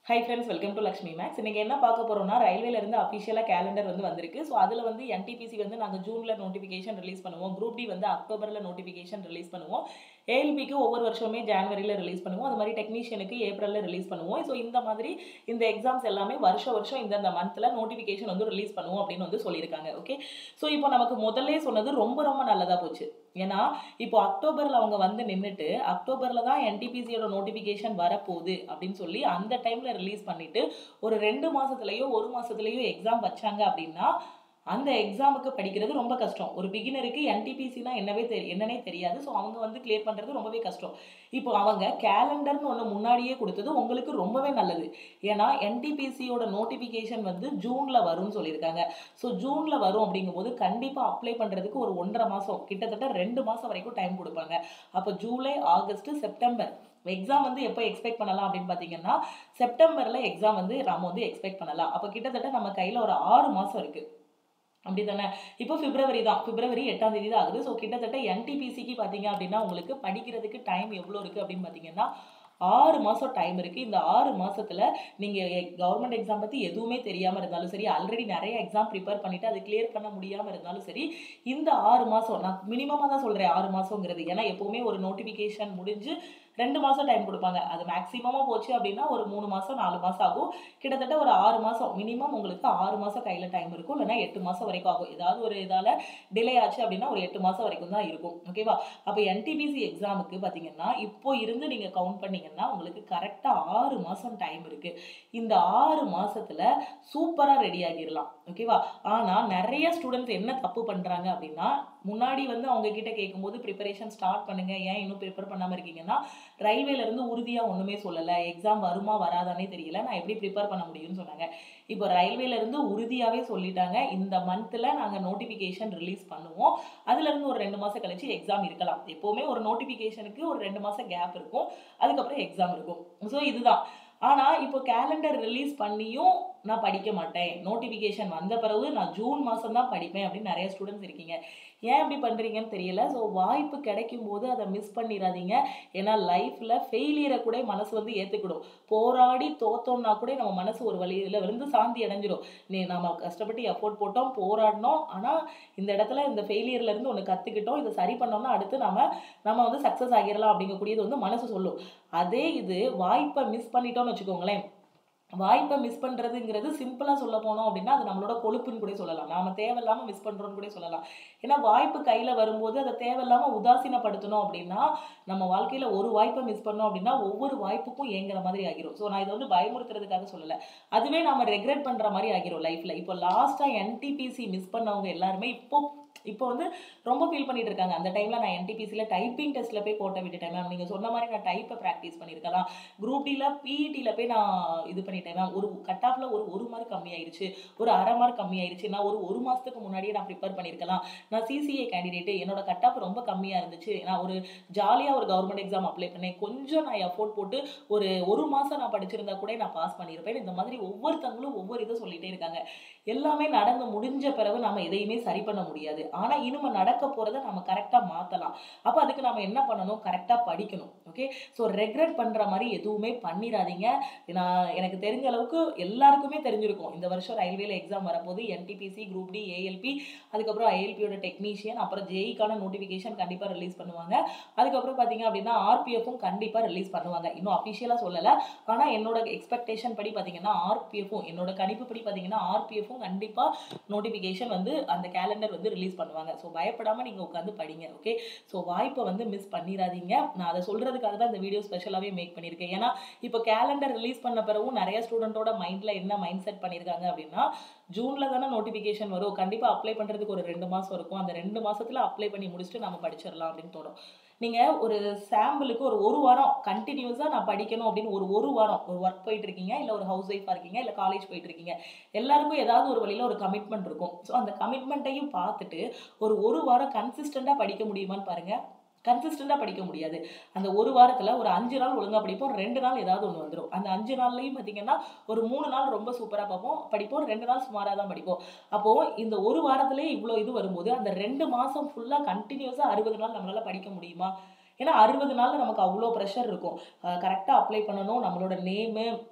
high friends welcome to Lakshmi makes இன்னைக்கு என்ன பார்க்க போறோம்னா ரயில்வேல இருந்து அஃபிஷியலாக கேலண்டர் வந்து வந்திருக்கு ஸோ அதில் வந்து என்டிபிசி வந்து நாங்கள் ஜூன்ல நோட்டிஃபிகேஷன் ரிலீஸ் பண்ணுவோம் குரூப் டி வந்து அக்டோபர்ல நோட்டிஃபிகேஷன் ரிலீஸ் பண்ணுவோம் ஏஎல்பிக்கு ஒவ்வொரு வருஷமே ஜான்வரியில் ரிலீஸ் பண்ணுவோம் அது மாதிரி டெக்னீஷியனுக்கு ஏப்ரலில் ரிலீஸ் பண்ணுவோம் ஸோ இந்த மாதிரி இந்த எக்ஸாம்ஸ் எல்லாமே வருஷம் வருஷம் இந்தந்த மந்த்தில் நோட்டிஃபிகேஷன் வந்து ரிலீஸ் பண்ணுவோம் அப்படின்னு வந்து சொல்லியிருக்காங்க ஓகே ஸோ இப்போ நமக்கு முதல்ல சொன்னது ரொம்ப ரொம்ப நல்லதாக போச்சு ஏன்னா இப்போ அக்டோபரில் அவங்க வந்து நின்றுட்டு அக்டோபரில் தான் என்டிபிசியோட நோட்டிஃபிகேஷன் வரப்போகுது அப்படின்னு சொல்லி அந்த டைமில் ரிலீஸ் பண்ணிட்டு ஒரு ரெண்டு மாசத்துலயோ ஒரு மாசத்துலயோ எக்ஸாம் வச்சாங்க அப்படின்னா அந்த எக்ஸாமுக்கு படிக்கிறது ரொம்ப கஷ்டம் ஒரு பிகினருக்கு என்டிபிசினா என்னவே தெரி என்னன்னே தெரியாது ஸோ அவங்க வந்து கிளியர் பண்ணுறது ரொம்பவே கஷ்டம் இப்போ அவங்க கேலண்டர்னு ஒன்று முன்னாடியே கொடுத்தது உங்களுக்கு ரொம்பவே நல்லது ஏன்னா என்டிபிசியோட நோட்டிஃபிகேஷன் வந்து ஜூனில் வரும்னு சொல்லியிருக்காங்க ஸோ ஜூனில் வரும் அப்படிங்கும்போது கண்டிப்பாக அப்ளை பண்ணுறதுக்கு ஒரு ஒன்றரை மாதம் கிட்டத்தட்ட ரெண்டு மாதம் வரைக்கும் டைம் கொடுப்பாங்க அப்போ ஜூலை ஆகஸ்ட் செப்டம்பர் எக்ஸாம் வந்து எப்போ எக்ஸ்பெக்ட் பண்ணலாம் அப்படின்னு பார்த்தீங்கன்னா செப்டம்பரில் எக்ஸாம் வந்து நம்ம வந்து எக்ஸ்பெக்ட் பண்ணலாம் அப்போ கிட்டத்தட்ட நம்ம கையில் ஒரு ஆறு மாதம் இருக்குது அப்படி தானே இப்போ பிப்ரவரி தான் பிப்ரவரி எட்டாம் தேதி தான் ஆகுது ஸோ கிட்டத்தட்ட என்டிபிசிக்கு பார்த்தீங்க அப்படின்னா உங்களுக்கு படிக்கிறதுக்கு டைம் எவ்வளோ இருக்குது அப்படின்னு பார்த்தீங்கன்னா ஆறு மாதம் டைம் இருக்குது இந்த ஆறு மாதத்தில் நீங்கள் கவர்மெண்ட் எக்ஸாம் பற்றி எதுவுமே தெரியாமல் இருந்தாலும் சரி ஆல்ரெடி நிறைய எக்ஸாம் ப்ரிப்பேர் பண்ணிவிட்டு அது கிளியர் பண்ண முடியாமல் இருந்தாலும் சரி இந்த ஆறு மாதம் நான் மினிமமாக தான் சொல்கிறேன் ஆறு மாதங்கிறது ஏன்னா எப்போவுமே ஒரு நோட்டிஃபிகேஷன் முடிஞ்சு ரெண்டு மாதம் டைம் கொடுப்பாங்க அது மேக்ஸிமமாக போச்சு அப்படின்னா ஒரு மூணு மாதம் நாலு மாதம் ஆகும் கிட்டத்தட்ட ஒரு ஆறு மாதம் மினிமம் உங்களுக்கு ஆறு மாதம் கையில் டைம் இருக்கும் இல்லைன்னா எட்டு மாதம் வரைக்கும் ஆகும் ஏதாவது ஒரு இதால் டிலே ஆச்சு அப்படின்னா ஒரு எட்டு மாதம் வரைக்கும் தான் இருக்கும் ஓகேவா அப்போ என்டிபிசி எக்ஸாமுக்கு பார்த்தீங்கன்னா இப்போ இருந்து நீங்கள் கவுண்ட் பண்ணீங்கன்னா உங்களுக்கு கரெக்டாக ஆறு மாதம் டைம் இருக்குது இந்த ஆறு மாதத்தில் சூப்பராக ரெடி ஆகிடலாம் ஓகேவா ஆனால் நிறைய ஸ்டூடெண்ட்ஸ் என்ன தப்பு பண்ணுறாங்க அப்படின்னா முன்னாடி வந்து அவங்க கிட்ட கேட்கும்போது ப்ரிப்பரேஷன் ஸ்டார்ட் பண்ணுங்க ஏன் இன்னும் ப்ரிப்பேர் பண்ணாமல் இருக்கீங்கன்னா ரயில்வேல இருந்து உறுதியாக ஒன்றுமே சொல்லலை எக்ஸாம் வருமா வராதானே தெரியல நான் எப்படி ப்ரிப்பேர் பண்ண முடியும்னு சொன்னாங்க இப்போ ரயில்வேல இருந்து உறுதியாகவே சொல்லிட்டாங்க இந்த மந்த்தில் நாங்கள் நோட்டிஃபிகேஷன் ரிலீஸ் பண்ணுவோம் அதுலேருந்து ஒரு ரெண்டு மாதம் கழிச்சு எக்ஸாம் இருக்கலாம் எப்போவுமே ஒரு நோட்டிஃபிகேஷனுக்கு ஒரு ரெண்டு மாதம் கேப் இருக்கும் அதுக்கப்புறம் எக்ஸாம் இருக்கும் ஸோ இதுதான் ஆனால் இப்போ கேலண்டர் ரிலீஸ் பண்ணியும் நான் படிக்க மாட்டேன் நோட்டிஃபிகேஷன் வந்த பிறகு நான் ஜூன் மாதம் தான் படிப்பேன் அப்படின்னு நிறைய ஸ்டூடெண்ட்ஸ் இருக்கீங்க ஏன் இப்படி பண்ணுறீங்கன்னு தெரியல ஸோ வாய்ப்பு கிடைக்கும் போது அதை மிஸ் பண்ணிடாதீங்க ஏன்னா லைஃப்பில் ஃபெயிலியரை கூட மனசு வந்து ஏற்றுக்கிடும் போராடி தோத்தோம்னா கூட நம்ம மனசு ஒரு வழியில் விழுந்து சாந்தி அடைஞ்சிடும் நீ நம்ம கஷ்டப்பட்டு எஃபோர்ட் போட்டோம் போராடினோம் ஆனால் இந்த இடத்துல இந்த ஃபெயிலியர்லேருந்து ஒன்று கற்றுக்கிட்டோம் இதை சரி பண்ணோம்னா அடுத்து நம்ம நம்ம வந்து சக்ஸஸ் ஆகிடலாம் அப்படிங்கக்கூடியது வந்து மனசு சொல்லும் அதே இது வாய்ப்பை மிஸ் பண்ணிட்டோம்னு வச்சுக்கோங்களேன் வாய்ப்பை மிஸ் பண்ணுறதுங்கிறது சிம்பிளாக சொல்ல போனோம் அப்படின்னா அது நம்மளோட கொழுப்புன்னு கூட சொல்லலாம் நாம தேவையில்லாமல் மிஸ் பண்ணுறோன்னு கூட சொல்லலாம் ஏன்னா வாய்ப்பு கையில் வரும்போது அதை தேவையில்லாமல் உதாசீனப்படுத்தணும் அப்படின்னா நம்ம வாழ்க்கையில் ஒரு வாய்ப்பை மிஸ் பண்ணோம் அப்படின்னா ஒவ்வொரு வாய்ப்புக்கும் ஏங்குற மாதிரி ஆகிரும் ஸோ நான் இதை வந்து பயமுறுத்துறதுக்காக சொல்லலை அதுவே நம்ம ரெக்ரெட் பண்ணுற மாதிரி ஆகிரும் லைஃப்பில் இப்போ லாஸ்ட்டாக என்டிபிசி மிஸ் பண்ணவங்க எல்லாருமே இப்போ இப்போ வந்து ரொம்ப ஃபீல் பண்ணிட்டு இருக்காங்க அந்த டைமில் நான் என்டிபிசியில் டைப்பிங் டெஸ்ட்டில் போய் கோட்டை விட்டுட்டேன் மேம் நீங்கள் சொன்ன மாதிரி நான் டைப்பை ப்ராக்டிஸ் பண்ணியிருக்கலாம் குரூப் டியில் பிஇடியில் போய் நான் இது பண்ணிட்டேன் மேம் ஒரு கட் ஆஃபில் ஒரு ஒரு மார்க் கம்மியாயிருச்சு ஒரு அரை மார்க் கம்மியாயிருச்சு நான் ஒரு ஒரு மாதத்துக்கு முன்னாடியே நான் ப்ரிப்பேர் பண்ணியிருக்கலாம் நான் சிசிஏ கேண்டிடேட்டு என்னோட கட் ஆஃப் ரொம்ப கம்மியாக இருந்துச்சு நான் ஒரு ஜாலியாக ஒரு கவர்மெண்ட் எக்ஸாம் அப்ளை பண்ணேன் கொஞ்சம் நான் எஃபோர்ட் போட்டு ஒரு ஒரு மாதம் நான் படிச்சிருந்தா கூட நான் பாஸ் பண்ணியிருப்பேன் இந்த மாதிரி ஒவ்வொருத்தங்களும் ஒவ்வொரு இதை சொல்லிகிட்டே இருக்காங்க எல்லாமே நடந்து முடிஞ்ச பிறகு நம்ம எதையுமே சரி பண்ண முடியாது ஆனால் இனிமே நடக்க போகிறத நம்ம கரெக்டாக மாற்றலாம் அப்போ அதுக்கு நம்ம என்ன பண்ணணும் கரெக்டாக படிக்கணும் ஓகே ஸோ ரெக்ரெட் பண்ணுற மாதிரி எதுவுமே பண்ணிடாதீங்க நான் எனக்கு தெரிஞ்ச அளவுக்கு எல்லாருக்குமே தெரிஞ்சிருக்கும் இந்த வருஷம் ரயில்வேல எக்ஸாம் வரப்போது என்டிபிசி குரூப் டி ஏஎல்பி அதுக்கப்புறம் ஐஎல்பியோட டெக்னீஷியன் அப்புறம் ஜேஇக்கான நோட்டிஃபிகேஷன் கண்டிப்பாக ரிலீஸ் பண்ணுவாங்க அதுக்கப்புறம் பார்த்தீங்க அப்படின்னா ஆர்பிஎஃப்பும் கண்டிப்பாக ரிலீஸ் பண்ணுவாங்க இன்னும் அஃபிஷியலாக சொல்லலை ஆனால் என்னோட எக்ஸ்பெக்டேஷன் படி பார்த்தீங்கன்னா ஆர்பிஎஃப்பும் என்னோட கணிப்பு படி பார்த்தீங்கன்னா ஆர்பிஎஃப்பும் கண்டிப்பாக நோட்டிஃபிகேஷன் வந்து அந்த கேலண்டர் வந்து ரிலீஸ் பண்ணுவாங்க ஸோ பயப்படாமல் நீங்கள் உட்காந்து படிங்க ஓகே ஸோ வாய்ப்பை வந்து மிஸ் பண்ணிடாதீங்க நான் அதை சொல்கிறதுக்காக தான் இந்த வீடியோ ஸ்பெஷலாகவே மேக் பண்ணியிருக்கேன் ஏன்னா இப்போ கேலண்டர் ரிலீஸ் பண்ண பிறகும் நிறைய ஸ்டூடெண்ட்டோட மைண்டில் என்ன மைண்ட் செட் பண்ணியிருக்காங்க அப்படின்னா ஜூனில் தானே நோட்டிஃபிகேஷன் வரும் கண்டிப்பாக அப்ளை பண்ணுறதுக்கு ஒரு ரெண்டு மாதம் இருக்கும் அந்த ரெண்டு மாதத்தில் அப்ளை பண்ணி முடிச்சுட்டு நம்ம படிச்சிடலாம் அப்படின்னு தோணும் நீங்கள் ஒரு சாம்பிளுக்கு ஒரு ஒரு வாரம் கண்டினியூஸாக நான் படிக்கணும் அப்படின்னு ஒரு ஒரு வாரம் ஒரு ஒர்க் போயிட்டு இருக்கீங்க இல்லை ஒரு ஹவுஸ் ஒய்ஃபாக இருக்கீங்க இல்லை காலேஜ் போயிட்டு இருக்கீங்க எல்லாருக்கும் ஏதாவது ஒரு வழியில் ஒரு கமிட்மெண்ட் இருக்கும் ஸோ அந்த கமிட்மெண்ட்டையும் பார்த்துட்டு ஒரு ஒரு வாரம் கன்சிஸ்டண்ட்டாக படிக்க முடியுமான்னு பாருங்கள் கன்சிஸ்டண்டாக படிக்க முடியாது அந்த ஒரு வாரத்தில் ஒரு அஞ்சு நாள் ஒழுங்காக படிப்போம் ரெண்டு நாள் ஏதாவது ஒன்று வந்துடும் அந்த அஞ்சு நாள்லையும் பார்த்தீங்கன்னா ஒரு மூணு நாள் ரொம்ப சூப்பராக பார்ப்போம் படிப்போம் ரெண்டு நாள் சுமாராக தான் படிப்போம் அப்போது இந்த ஒரு வாரத்திலே இவ்வளோ இது வரும்போது அந்த ரெண்டு மாதம் ஃபுல்லாக கண்டினியூஸாக அறுபது நாள் நம்மளால் படிக்க முடியுமா ஏன்னா அறுபது நாளில் நமக்கு அவ்வளோ ப்ரெஷர் இருக்கும் கரெக்டாக அப்ளை பண்ணணும் நம்மளோட நேமு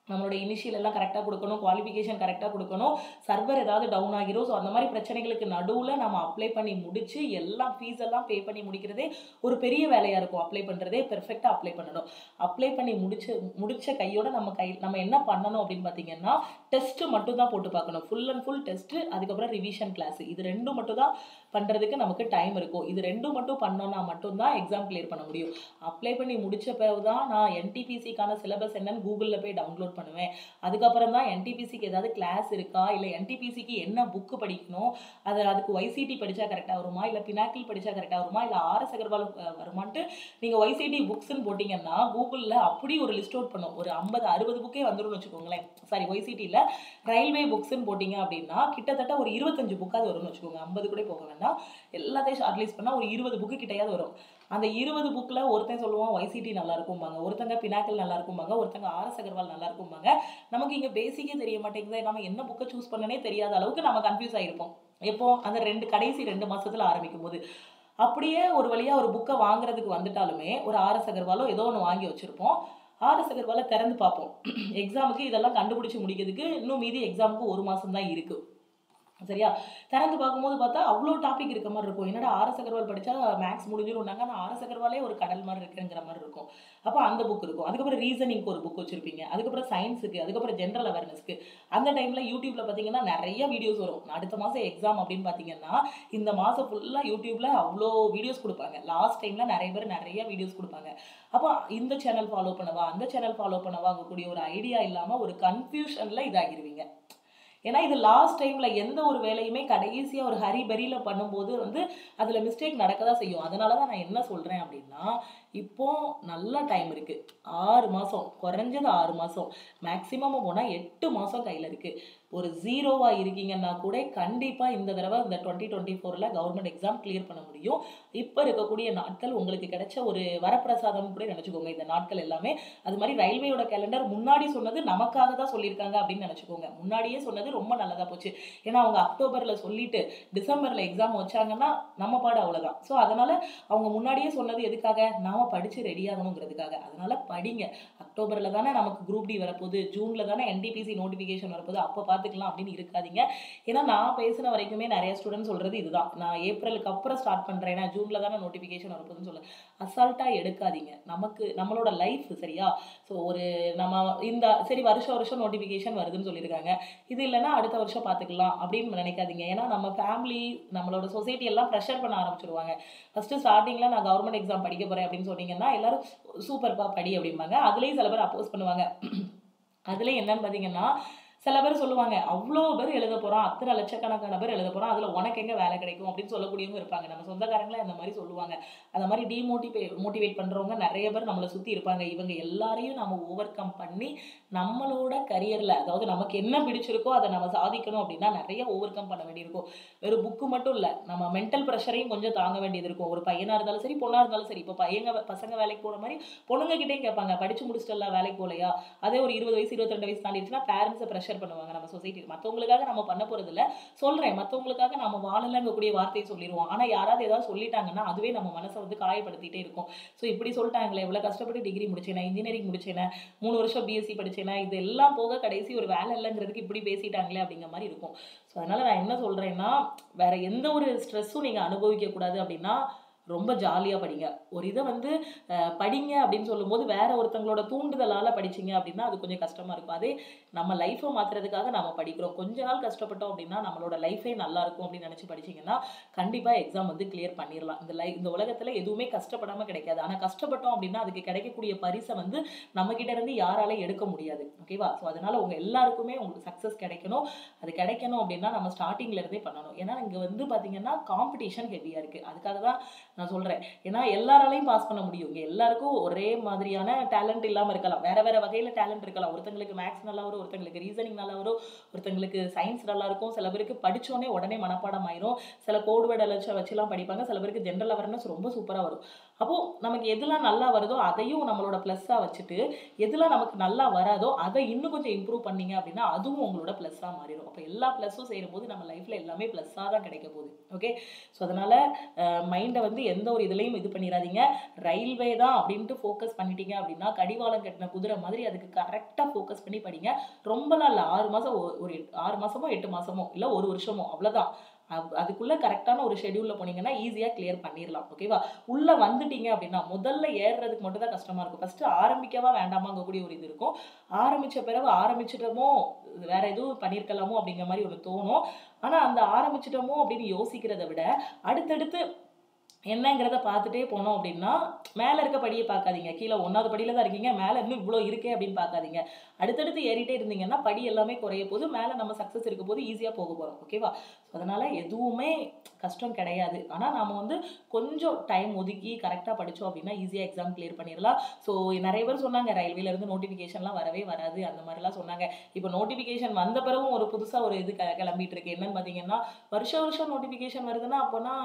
நம்மளோட இனிஷியல் எல்லாம் கரெக்டாக கொடுக்கணும் குவாலிஃபிகேஷன் கரெக்டாக கொடுக்கணும் சர்வர் ஏதாவது டவுன் ஆகிரும் ஸோ அந்த மாதிரி பிரச்சனைகளுக்கு நடுவில் நம்ம அப்ளை பண்ணி முடிச்சு எல்லாம் ஃபீஸ் எல்லாம் பே பண்ணி முடிக்கிறதே ஒரு பெரிய வேலையாக இருக்கும் அப்ளை பண்ணுறதே பெர்ஃபெக்டாக அப்ளை பண்ணணும் அப்ளை பண்ணி முடிச்சு முடிச்ச கையோட நம்ம கை நம்ம என்ன பண்ணணும் அப்படின்னு பார்த்தீங்கன்னா டெஸ்ட்டு மட்டும் தான் போட்டு பார்க்கணும் ஃபுல் அண்ட் ஃபுல் டெஸ்ட்டு அதுக்கப்புறம் ரிவிஷன் கிளாஸ் இது ரெண்டும் மட்டும் தான் பண்ணுறதுக்கு நமக்கு டைம் இருக்கும் இது ரெண்டும் மட்டும் பண்ணோம்னா மட்டும்தான் எக்ஸாம் கிளியர் பண்ண முடியும் அப்ளை பண்ணி முடிச்ச பிறகு தான் நான் என்டிபிசிக்கான சிலபஸ் என்னன்னு கூகுளில் போய் டவுன்லோட் பண்ணுவேன் அதுக்கப்புறம் தான் என்டிபிசிக்கு ஏதாவது கிளாஸ் இருக்கா இல்லை என்டிபிசிக்கு என்ன புக்கு படிக்கணும் அது அதுக்கு ஒய்சிடி படித்தா கரெக்டாக வருமா இல்லை பினாக்கில் படித்தா கரெக்டாக வருமா இல்லை ஆர்எஸ் அகர்வால் அஹ், வருமான்ட்டு நீங்கள் ஒய்சிடி புக்ஸ்ன்னு போட்டிங்கன்னா கூகுளில் அப்படி ஒரு லிஸ்ட் அவுட் பண்ணும் ஒரு ஐம்பது அறுபது புக்கே வந்துரும்னு வச்சுக்கோங்களேன் சாரி ஒய்சிடியில் ரயில்வே புக்ஸ்ன்னு போட்டிங்க அப்படின்னா கிட்டத்தட்ட ஒரு இருபத்தஞ்சு புக்காவது வரும்னு வச்சுக்கோங்க ஐம்பது கூட போக வேண்டாம் எல்லாத்தையும் ஷார்ட் லிஸ்ட் பண்ணால் ஒரு இருபது புக்கு கிட்டையாவது வரும் அந்த இருபது புக்கில் ஒருத்தன் சொல்லுவான் ஒய்சிடி நல்லா இருக்கும்பாங்க ஒருத்தங்க பினாக்கல் நல்லா இருக்கும்பாங்க ஒருத்தங்க ஆர்எஸ் அகர்வால் நல்லா இருக்கும்பாங்க நமக்கு இங்கே பேசிக்கே தெரிய மாட்டேங்குது நம்ம என்ன புக்கை சூஸ் பண்ணனே தெரியாத அளவுக்கு நம்ம கன்ஃபியூஸ் ஆகிருப்போம் எப்போ அந்த ரெண்டு கடைசி ரெண்டு மாசத்துல ஆரம்பிக்கும் போது அப்படியே ஒரு வழியா ஒரு புக்கை வாங்குறதுக்கு வந்துட்டாலுமே ஒரு ஆர்எஸ் அகர்வாலோ ஏதோ ஒன்று வாங்கி வச்சிருப்போம் ஆர்எஸ் அகர்வாலை திறந்து பார்ப்போம் எக்ஸாமுக்கு இதெல்லாம் கண்டுபிடிச்சு முடிக்கிறதுக்கு இன்னும் மீதி எக்ஸாமுக்கு ஒரு மாசம் தான் இருக்கு சரியா திறந்து பார்க்கும்போது பார்த்தா அவ்வளோ டாபிக் இருக்க மாதிரி இருக்கும் என்னடா ஆர்எஸ் அகர்வால் படித்தா மேக்ஸ் முடிஞ்சிரும்னாங்க ஆனால் ஆர்எஸ் அகர்வாலே ஒரு கடல் மாதிரி இருக்குங்கிற மாதிரி இருக்கும் அப்போ அந்த புக் இருக்கும் அதுக்கப்புறம் ரீசனிங்க்கு ஒரு புக் வச்சிருப்பீங்க அதுக்கப்புறம் சயின்ஸுக்கு அதுக்கப்புறம் ஜென்ரல் அவேர்னஸ்க்கு அந்த டைமில் யூடியூப்ல பார்த்தீங்கன்னா நிறைய வீடியோஸ் வரும் அடுத்த மாதம் எக்ஸாம் அப்படின்னு பார்த்தீங்கன்னா இந்த மாதம் ஃபுல்லாக யூடியூப்ல அவ்வளோ வீடியோஸ் கொடுப்பாங்க லாஸ்ட் டைம்ல நிறைய பேர் நிறைய வீடியோஸ் கொடுப்பாங்க அப்போ இந்த சேனல் ஃபாலோ பண்ணவா அந்த சேனல் ஃபாலோ பண்ணவாங்கக்கூடிய ஒரு ஐடியா இல்லாமல் ஒரு கன்ஃபியூஷனில் இதாகிருவீங்க ஏன்னா இது லாஸ்ட் டைம்ல எந்த ஒரு வேலையுமே கடைசியா ஒரு ஹரி பரியில பண்ணும்போது வந்து அதுல மிஸ்டேக் நடக்க தான் செய்யும் அதனால தான் நான் என்ன சொல்றேன் அப்படின்னா இப்போ நல்ல டைம் இருக்கு ஆறு மாசம் குறைஞ்சது ஆறு மாசம் மேக்சிமம் போனா எட்டு மாசம் கையில இருக்கு ஒரு ஜீரோவா இருக்கீங்கன்னா கூட கண்டிப்பா இந்த தடவை இந்த டுவெண்ட்டி டுவெண்ட்டி ஃபோர்ல கவர்மெண்ட் எக்ஸாம் கிளியர் பண்ண முடியும் இப்போ இருக்கக்கூடிய நாட்கள் உங்களுக்கு கிடைச்ச ஒரு வரப்பிரசாதம் கூட நினைச்சுக்கோங்க இந்த நாட்கள் எல்லாமே அது மாதிரி ரயில்வேயோட கேலண்டர் முன்னாடி சொன்னது நமக்காக தான் சொல்லியிருக்காங்க அப்படின்னு நினைச்சுக்கோங்க முன்னாடியே சொன்னது ரொம்ப நல்லதா போச்சு ஏன்னா அவங்க அக்டோபர்ல சொல்லிட்டு டிசம்பர்ல எக்ஸாம் வச்சாங்கன்னா நம்ம பாடு அவ்வளவுதான் ஸோ அதனால அவங்க முன்னாடியே சொன்னது எதுக்காக நாம படிச்சு ரெடி ஆகணுங்கிறதுக்காக அதனால படிங்க அக்டோபர்ல தானே நமக்கு குரூப் டி வரப்போகுது ஜூன்ல தானே என்டிபிசி நோட்டிஃபிகேஷன் வரப்போகுது அப்போ பார்த்துக்கலாம் அப்படின்னு இருக்காதீங்க ஏன்னா நான் பேசின வரைக்குமே நிறைய ஸ்டூடெண்ட் சொல்றது இதுதான் நான் ஏப்ரலுக்கு அப்புறம் ஸ்டார்ட் பண்றேன் ஏன்னா ஜூன்ல தானே நோட்டிஃபிகேஷன் வரப்போகுதுன்னு சொல்ல அசால்ட்டா எடுக்காதீங்க நமக்கு நம்மளோட லைஃப் சரியா ஸோ ஒரு நம்ம இந்த சரி வருஷம் வருஷம் நோட்டிஃபிகேஷன் வருதுன்னு சொல்லியிருக்காங்க இது இல்லைன்னா அடுத்த வருஷம் பார்த்துக்கலாம் அப்படின்னு நினைக்காதீங்க ஏன்னா நம்ம ஃபேமிலி நம்மளோட சொசைட்டி எல்லாம் ப்ரெஷர் பண்ண ஆரம்பிச்சிருவாங்க ஃபர்ஸ்ட் ஸ்டார்டிங்ல நான் கவர்மெண்ட் எக்ஸாம் படிக்க போறேன் அப்படின்னு சொன்னீங்கன்னா எல்லாரும் சூப்பர்ப்பா படி அப்படிம்பாங்க அதுலேயும் சில பேர் அப்போஸ் பண்ணுவாங்க அதுல என்னன்னு பார்த்தீங்கன்னா சில பேர் சொல்லுவாங்க அவ்வளோ பேர் எழுத போறோம் அத்தனை லட்சக்கணக்கான பேர் எழுத போறோம் அதுல உனக்கு எங்க வேலை கிடைக்கும் அப்படின்னு சொல்லக்கூடியவங்க இருப்பாங்க நம்ம சொந்தக்காரங்களே அந்த மாதிரி சொல்லுவாங்க அந்த மாதிரி டிமோட்டிவே மோட்டிவேட் பண்றவங்க நிறைய பேர் நம்மளை சுத்தி இருப்பாங்க இவங்க எல்லாரையும் நம்ம ஓவர் கம் பண்ணி நம்மளோட கரியர்ல அதாவது நமக்கு என்ன பிடிச்சிருக்கோ அதை நம்ம சாதிக்கணும் அப்படின்னா நிறைய ஓவர் கம் பண்ண வேண்டியிருக்கும் வெறும் புக்கு மட்டும் இல்ல நம்ம மென்டல் ப்ரெஷரையும் கொஞ்சம் தாங்க வேண்டியது இருக்கும் ஒரு பையனா இருந்தாலும் சரி பொண்ணா இருந்தாலும் சரி இப்போ பையங்க பசங்க வேலைக்கு போற மாதிரி பொண்ணுங்க கிட்டேயும் கேட்பாங்க படிச்சு முடிச்சிட்டல வேலைக்கு போகலையா அதே ஒரு இருபது வயசு இருபத்தி வயசு தாண்டிடுச்சுன்னா பேரண்ட்ஸை ப்ரெஷர் பண்ணுவாங்க நம்ம சொசைட்டி மற்றவங்களுக்காக நம்ம பண்ண போறது இல்ல சொல்றேன் மற்றவங்களுக்காக நம்ம வாழலங்கக்கூடிய வார்த்தையை சொல்லிடுவோம் ஆனா யாராவது ஏதாவது சொல்லிட்டாங்கன்னா அதுவே நம்ம மனசை வந்து காயப்படுத்திட்டே இருக்கும் ஸோ இப்படி சொல்லிட்டாங்களே இவ்வளவு கஷ்டப்பட்டு டிகிரி முடிச்சேன் இன்ஜினியரிங் முடிச்சேன் மூணு வருஷம் பிஎஸ்சி படிச்சேனா இது எல்லாம் போக கடைசி ஒரு வேலை இல்லைங்கிறதுக்கு இப்படி பேசிட்டாங்களே அப்படிங்கிற மாதிரி இருக்கும் ஸோ அதனால நான் என்ன சொல்றேன்னா வேற எந்த ஒரு ஸ்ட்ரெஸ்ஸும் நீங்க அனுபவிக்க கூடாது அப்படின்னா ரொம்ப ஜாலியாக படிங்க ஒரு இதை வந்து அஹ், படிங்க அப்படின்னு சொல்லும்போது வேற ஒருத்தங்களோட தூண்டுதலால் படிச்சீங்க அப்படின்னா அது கொஞ்சம் கஷ்டமா இருக்கும் அதே நம்ம லைஃப்பை மாத்துறதுக்காக நம்ம படிக்கிறோம் கொஞ்ச நாள் கஷ்டப்பட்டோம் அப்படின்னா நம்மளோட லைஃபே நல்லா இருக்கும் அப்படின்னு நினச்சி படிச்சீங்கன்னா கண்டிப்பாக எக்ஸாம் வந்து கிளியர் பண்ணிடலாம் இந்த லை இந்த உலகத்தில் எதுவுமே கஷ்டப்படாமல் கிடைக்காது ஆனால் கஷ்டப்பட்டோம் அப்படின்னா அதுக்கு கிடைக்கக்கூடிய பரிசை வந்து நம்ம கிட்ட இருந்து யாராலையும் எடுக்க முடியாது ஓகேவா ஸோ அதனால உங்க எல்லாருக்குமே உங்களுக்கு சக்ஸஸ் கிடைக்கணும் அது கிடைக்கணும் அப்படின்னா நம்ம ஸ்டார்டிங்ல இருந்தே பண்ணணும் ஏன்னா இங்க வந்து பாத்தீங்கன்னா காம்படிஷன் ஹெவியா இருக்கு அதுக்காக தான் நான் சொல்றேன் ஏன்னா எல்லாராலையும் பாஸ் பண்ண முடியும் இங்க எல்லாருக்கும் ஒரே மாதிரியான டேலண்ட் இல்லாம இருக்கலாம் வேற வேற வகையில டேலண்ட் இருக்கலாம் ஒருத்தங்களுக்கு மேக்ஸ் நல்லா வரும் ஒருத்தங்களுக்கு ரீசனிங் நல்லா வரும் ஒருத்தங்களுக்கு சயின்ஸ் நல்லா இருக்கும் சில பேருக்கு படிச்சோடனே உடனே மனப்பாடம் ஆயிரும் சில கோடு வேர்டு வச்சு வச்சுலாம் படிப்பாங்க சில பேருக்கு ஜென்ரல் அவேர்னஸ் ரொம்ப சூப்பரா வரும் அப்போ நமக்கு எதுலாம் நல்லா வருதோ அதையும் நம்மளோட ப்ளஸ்ஸாக வச்சுட்டு எதுலாம் நமக்கு நல்லா வராதோ அதை இன்னும் கொஞ்சம் இம்ப்ரூவ் பண்ணீங்க அப்படின்னா அதுவும் உங்களோட ப்ளஸ்ஸாக மாறிடும் அப்போ எல்லா ப்ளஸ்ஸும் சேரும்போது நம்ம லைஃப்பில் எல்லாமே ப்ளஸ்ஸாக தான் கிடைக்க போகுது ஓகே ஸோ அதனால் மைண்டை வந்து எந்த ஒரு இதுலேயும் இது பண்ணிடாதீங்க ரயில்வே தான் அப்படின்ட்டு ஃபோக்கஸ் பண்ணிட்டீங்க அப்படின்னா கடிவாளம் கட்டின குதிரை மாதிரி அதுக்கு கரெக்டாக ஃபோக்கஸ் பண்ணி படிங்க ரொம்பலாம் இல்லை ஆறு மாதம் ஒரு எட்டு- ஆறு மாதமோ எட்டு மாதமோ இல்லை ஒரு வருஷமோ அவ்வளோதான் அது- அதுக்குள்ள கரெக்டான ஒரு ஷெடியூல்ல போனீங்கன்னா ஈஸியா கிளியர் பண்ணிடலாம் ஓகேவா உள்ள வந்துட்டீங்க அப்படின்னா முதல்ல ஏறுறதுக்கு மட்டும் தான் கஷ்டமா இருக்கும் ஃபர்ஸ்ட் ஆரம்பிக்கவா வேண்டாமாங்கக்கூடிய ஒரு இது இருக்கும் ஆரம்பிச்ச பிறகு ஆரம்பிச்சிட்டோமோ வேற எதுவும் பண்ணியிருக்கலாமோ அப்படிங்கிற மாதிரி ஒன்று தோணும் ஆனா அந்த ஆரம்பிச்சிட்டோமோ அப்படின்னு யோசிக்கிறத விட அடுத்தடுத்து என்னங்கிறத பார்த்துட்டே போனோம் அப்படின்னா மேலே இருக்க படியை பார்க்காதீங்க கீழே ஒன்றாவது படியில தான் இருக்கீங்க மேலே இன்னும் இவ்வளோ இருக்கே அப்படின்னு பார்க்காதீங்க அடுத்தடுத்து ஏறிட்டே இருந்தீங்கன்னா படி எல்லாமே குறைய போது மேலே நம்ம சக்ஸஸ் இருக்க போது ஈஸியாக போக போகிறோம் ஓகேவா ஸோ அதனால் எதுவுமே கஷ்டம் கிடையாது ஆனால் நாம வந்து கொஞ்சம் டைம் ஒதுக்கி கரெக்டாக படித்தோம் அப்படின்னா ஈஸியாக எக்ஸாம் கிளியர் பண்ணிடலாம் ஸோ நிறைய பேர் சொன்னாங்க ரயில்வேல இருந்து நோட்டிஃபிகேஷன்லாம் வரவே வராது அந்த மாதிரிலாம் சொன்னாங்க இப்போ நோட்டிஃபிகேஷன் வந்த பிறகும் ஒரு புதுசாக ஒரு இது க- கிளம்பிட்டு இருக்கு என்னன்னு பார்த்தீங்கன்னா வருஷம் வருஷம் நோட்டிஃபிகேஷன் வருதுன்னா அப்போனா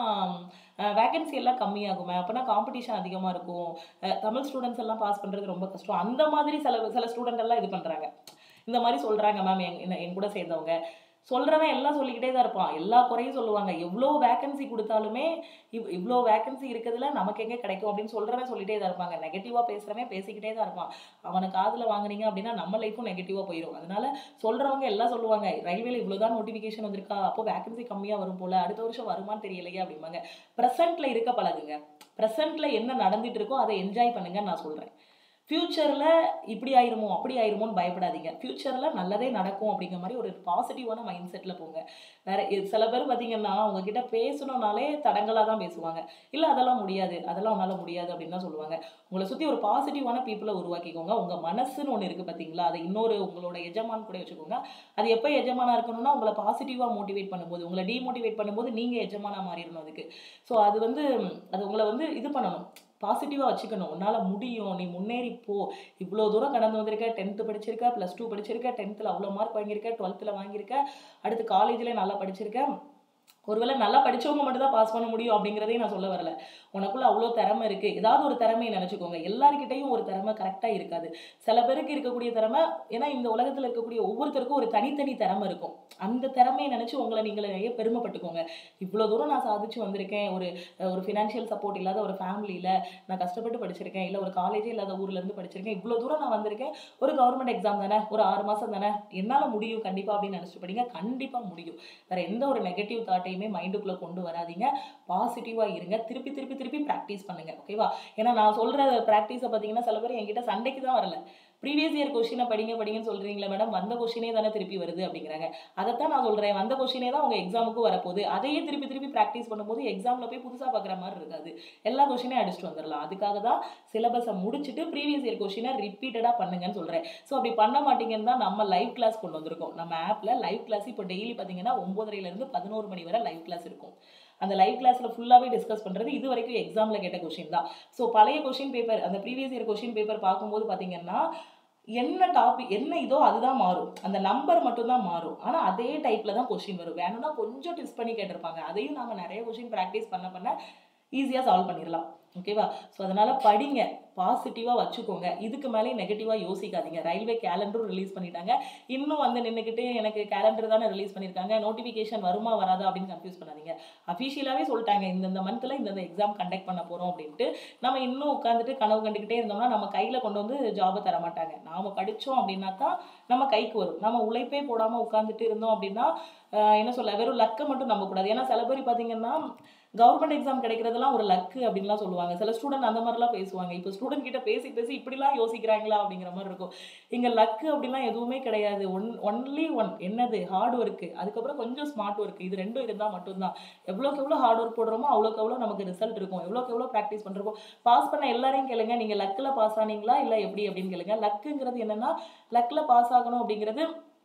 வேகன்சி எல்லாம் கம்மியாகுமே அப்போனா காம்படிஷன் அதிகமாக இருக்கும் அஹ் தமிழ் ஸ்டூடெண்ட்ஸ் எல்லாம் பாஸ் பண்ணுறது ரொம்ப கஷ்டம் அந்த மாதிரி சில சில ஸ்டூடெண்ட் எல்லாம் இது பண்ணுறாங்க இந்த மாதிரி சொல்கிறாங்க மேம் என் என் கூட சேர்ந்தவங்க சொல்கிறவன் எல்லாம் சொல்லிக்கிட்டே தான் இருப்பான் எல்லா குறையும் சொல்லுவாங்க எவ்வளோ வேகன்சி கொடுத்தாலுமே இவ் இவ்வளோ வேகன்சி இருக்கிறதுல நமக்கு எங்கே கிடைக்கும் அப்படின்னு சொல்கிறவன் சொல்லிட்டே தான் இருப்பாங்க நெகட்டிவாக பேசுகிறவன் பேசிக்கிட்டே தான் இருப்பான் அவனை காதில் வாங்குனீங்க அப்படின்னா நம்ம லைஃப்பும் நெகட்டிவாக போயிடும் அதனால சொல்கிறவங்க எல்லாம் சொல்லுவாங்க ரயில்வேல இவ்வளோ தான் நோட்டிஃபிகேஷன் வந்திருக்கா அப்போ வேகன்சி கம்மியாக வரும் போல அடுத்த வருஷம் வருமான்னு தெரியலையே அப்படிம்பாங்க ப்ரெசென்ட்டில் இருக்க பழகுங்க ப்ரெசென்ட்டில் என்ன நடந்துட்டு இருக்கோ அதை என்ஜாய் பண்ணுங்கன்னு நான் சொல்கிறேன் ஃப்யூச்சரில் இப்படி ஆயிருமோ அப்படி ஆயிருமோன்னு பயப்படாதீங்க ஃப்யூச்சரில் நல்லதே நடக்கும் அப்படிங்கிற மாதிரி ஒரு பாசிட்டிவான மைண்ட் செட்டில் போங்க வேற இது சில பேர் பார்த்தீங்கன்னா உங்ககிட்ட பேசணும்னாலே தடங்களாக தான் பேசுவாங்க இல்லை அதெல்லாம் முடியாது அதெல்லாம் உன்னால் முடியாது அப்படின்னு தான் சொல்லுவாங்க உங்களை சுற்றி ஒரு பாசிட்டிவான பீப்புளை உருவாக்கிக்கோங்க உங்கள் மனசுன்னு ஒன்று இருக்குது பார்த்தீங்களா அதை இன்னொரு உங்களோட எஜமான் கூட வச்சுக்கோங்க அது எப்போ எஜமானா இருக்கணும்னா உங்களை பாசிட்டிவாக மோட்டிவேட் பண்ணும்போது உங்களை டீமோட்டிவேட் பண்ணும்போது நீங்கள் எஜமானா மாறிடணும் அதுக்கு ஸோ அது வந்து அது உங்களை வந்து இது பண்ணணும் பாசிட்டிவாக வச்சுக்கணும் உன்னால் முடியும் நீ முன்னேறி போ இவ்வளோ தூரம் கடந்து வந்திருக்க டென்த்து படிச்சிருக்க ப்ளஸ் டூ படிச்சிருக்க டென்த்தில் அவ்வளோ மார்க் வாங்கியிருக்க டுவெல்த்தில் வாங்கியிருக்க அடுத்து காலேஜில் நல்லா படிச்சிருக்க ஒருவேளை நல்லா படிச்சவங்க மட்டும் தான் பாஸ் பண்ண முடியும் அப்படிங்கிறதையும் நான் சொல்ல வரல உனக்குள்ள அவ்வளோ திறமை இருக்கு ஏதாவது ஒரு திறமையை நினச்சிக்கோங்க எல்லாருக்கிட்டையும் ஒரு திறமை கரெக்டாக இருக்காது சில பேருக்கு இருக்கக்கூடிய திறமை ஏன்னா இந்த உலகத்தில் இருக்கக்கூடிய ஒவ்வொருத்தருக்கும் ஒரு தனித்தனி திறமை இருக்கும் அந்த திறமையை நினச்சி உங்களை நீங்களே நிறைய பெருமைப்பட்டுக்கோங்க இவ்வளோ தூரம் நான் சாதிச்சு வந்திருக்கேன் ஒரு ஒரு ஃபினான்ஷியல் சப்போர்ட் இல்லாத ஒரு ஃபேமிலியில் நான் கஷ்டப்பட்டு படிச்சிருக்கேன் இல்லை ஒரு காலேஜே இல்லாத ஊர்ல இருந்து படிச்சிருக்கேன் இவ்வளோ தூரம் நான் வந்திருக்கேன் ஒரு கவர்மெண்ட் எக்ஸாம் தானே ஒரு ஆறு மாதம் தானே என்னால் முடியும் கண்டிப்பாக அப்படின்னு நினச்சிட்டு படிங்க கண்டிப்பாக முடியும் வேற எந்த ஒரு நெகட்டிவ் தாட்டையுமே மைண்டுக்குள்ளே கொண்டு வராதீங்க பாசிட்டிவாக இருங்க திருப்பி திருப்பி திருப்பி ப்ராக்டிஸ் பண்ணுங்க ஓகேவா ஏன்னா நான் சொல்கிற ப்ராக்டிஸை பார்த்தீங்கன்னா சில பேர் என்கிட்ட சண்டைக்கு தான் வரல ப்ரீவியஸ் இயர் கொஷினை படிங்க படிங்கன்னு சொல்கிறீங்களே மேடம் வந்த கொஷினே தானே திருப்பி வருது அப்படிங்கிறாங்க அதைத்தான் நான் சொல்கிறேன் வந்த கொஷினே தான் உங்கள் எக்ஸாமுக்கு வரப்போகுது அதையே திருப்பி திருப்பி ப்ராக்டிஸ் பண்ணும்போது எக்ஸாமில் போய் புதுசாக பார்க்குற மாதிரி இருக்காது எல்லா கொஷினையும் அடிச்சுட்டு வந்துடலாம் அதுக்காக தான் சிலபஸை முடிச்சுட்டு ப்ரீவியஸ் இயர் கொஷினை ரிப்பீட்டடாக பண்ணுங்கன்னு சொல்கிறேன் ஸோ அப்படி பண்ண மாட்டீங்கன்னு தான் நம்ம லைவ் கிளாஸ் கொண்டு வந்திருக்கோம் நம்ம ஆப்பில் லைவ் கிளாஸ் இப்போ டெய்லி பார்த்தீங்கன்னா ஒம்பதரைலேருந்து பதினோரு மணி வரை லைவ் கிளாஸ் இருக்கும் அந்த லைவ் கிளாஸில் ஃபுல்லாகவே டிஸ்கஸ் பண்ணுறது இது வரைக்கும் எக்ஸாமில் கேட்ட கொஷின் தான் ஸோ பழைய கொஷின் பேப்பர் அந்த ப்ரீவியஸ் இயர் கொஷின் பேப்பர் பார்க்கும்போது பார்த்தீங்கன்னா என்ன டாபிக் என்ன இதோ அதுதான் மாறும் அந்த நம்பர் மட்டும்தான் மாறும் ஆனால் அதே டைப்பில் தான் கொஷின் வரும் வேணும்னா கொஞ்சம் டிஸ்ட் பண்ணி கேட்டிருப்பாங்க அதையும் நாங்கள் நிறைய கொஷின் ப்ராக்டிஸ் பண்ண பண்ண ஈஸியாக சால்வ் பண்ணிடலாம் ஓகேவா ஸோ அதனால் படிங்க பாசிட்டிவாக வச்சுக்கோங்க இதுக்கு மேலே நெகட்டிவாக யோசிக்காதீங்க ரயில்வே கேலண்டரும் ரிலீஸ் பண்ணிட்டாங்க இன்னும் வந்து நின்றுக்கிட்டு எனக்கு கேலண்டர் தானே ரிலீஸ் பண்ணியிருக்காங்க நோட்டிஃபிகேஷன் வருமா வராதா அப்படின்னு கன்ஃபியூஸ் பண்ணாதீங்க அஃபிஷியலாகவே சொல்லிட்டாங்க இந்தந்த மந்த்தில் இந்தந்த எக்ஸாம் கண்டக்ட் பண்ண போகிறோம் அப்படின்ட்டு நம்ம இன்னும் உட்காந்துட்டு கனவு கண்டுக்கிட்டே இருந்தோம்னா நம்ம கையில் கொண்டு வந்து ஜாபை தர மாட்டாங்க நாம் படித்தோம் அப்படின்னா தான் நம்ம கைக்கு வரும் நம்ம உழைப்பே போடாமல் உட்காந்துட்டு இருந்தோம் அப்படின்னா ஆஹ் என்ன சொல்ல வெறும் லக்கை மட்டும் நம்பக்கூடாது ஏன்னா சில பேர் பார்த்தீங்கன்னா கவர்மெண்ட் எக்ஸாம் கிடைக்கிறதெல்லாம் ஒரு லக்கு அப்படின்லாம் சொல்லுவாங்க சில ஸ்டூடெண்ட் அந்த மாதிரிலாம் பேசுவாங்க இப்போ ஸ்டூடெண்ட் கிட்ட பேசி பேசி இப்படிலாம் யோசிக்கிறாங்களா அப்படிங்கிற மாதிரி இருக்கும் இங்கே லக்கு அப்படிலாம் எதுவுமே கிடையாது ஒன் ஒன்லி ஒன் என்னது ஹார்ட் ஒர்க்கு அதுக்கப்புறம் கொஞ்சம் ஸ்மார்ட் ஒர்க் இது ரெண்டும் இருந்தால் மட்டும்தான் எவ்வளோக்கு எவ்வளோ ஹார்ட் ஒர்க் போடுறோமோ அவ்வளோக்கு எவ்வளோ நமக்கு ரிசல்ட் இருக்கும் எவ்வளோக்கு எவ்வளோ ப்ராக்டிஸ் பண்ணுறோமோ பாஸ் பண்ண எல்லாரையும் கேளுங்க நீங்கள் லக்கில் பாஸ் ஆனீங்களா இல்லை எப்படி அப்படின்னு கேளுங்க லக்குங்கிறது என்னன்னா லக்கில் பாஸ் ஆகணும் அப்படிங்கிறது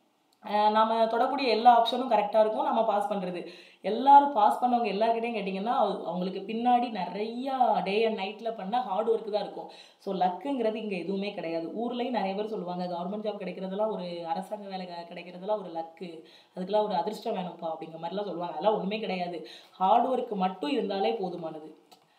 அஹ் நாம தொடக்கூடிய எல்லா ஆப்ஷனும் கரெக்டாக இருக்கும் நம்ம பாஸ் பண்ணுறது எல்லாரும் பாஸ் பண்ணவங்க எல்லாருக்கிட்டையும் கேட்டிங்கன்னா அவ- அவங்களுக்கு பின்னாடி நிறையா டே அண்ட் நைட்டில் பண்ண ஹார்ட் ஒர்க் தான் இருக்கும் ஸோ லக்குங்கிறது இங்கே எதுவுமே கிடையாது ஊர்லேயும் நிறைய பேர் சொல்லுவாங்க கவர்மெண்ட் ஜாப் கிடைக்கிறதெல்லாம் ஒரு அரசாங்க வேலை க- கிடைக்கிறதெல்லாம் ஒரு லக்கு அதுக்கெல்லாம் ஒரு அதிர்ஷ்டம் வேணும்ப்பா அப்படிங்கிற மாதிரிலாம் சொல்லுவாங்க அதெல்லாம் ஒன்றுமே கிடையாது ஹார்ட் ஒர்க் மட்டும் இருந்தாலே போதுமானது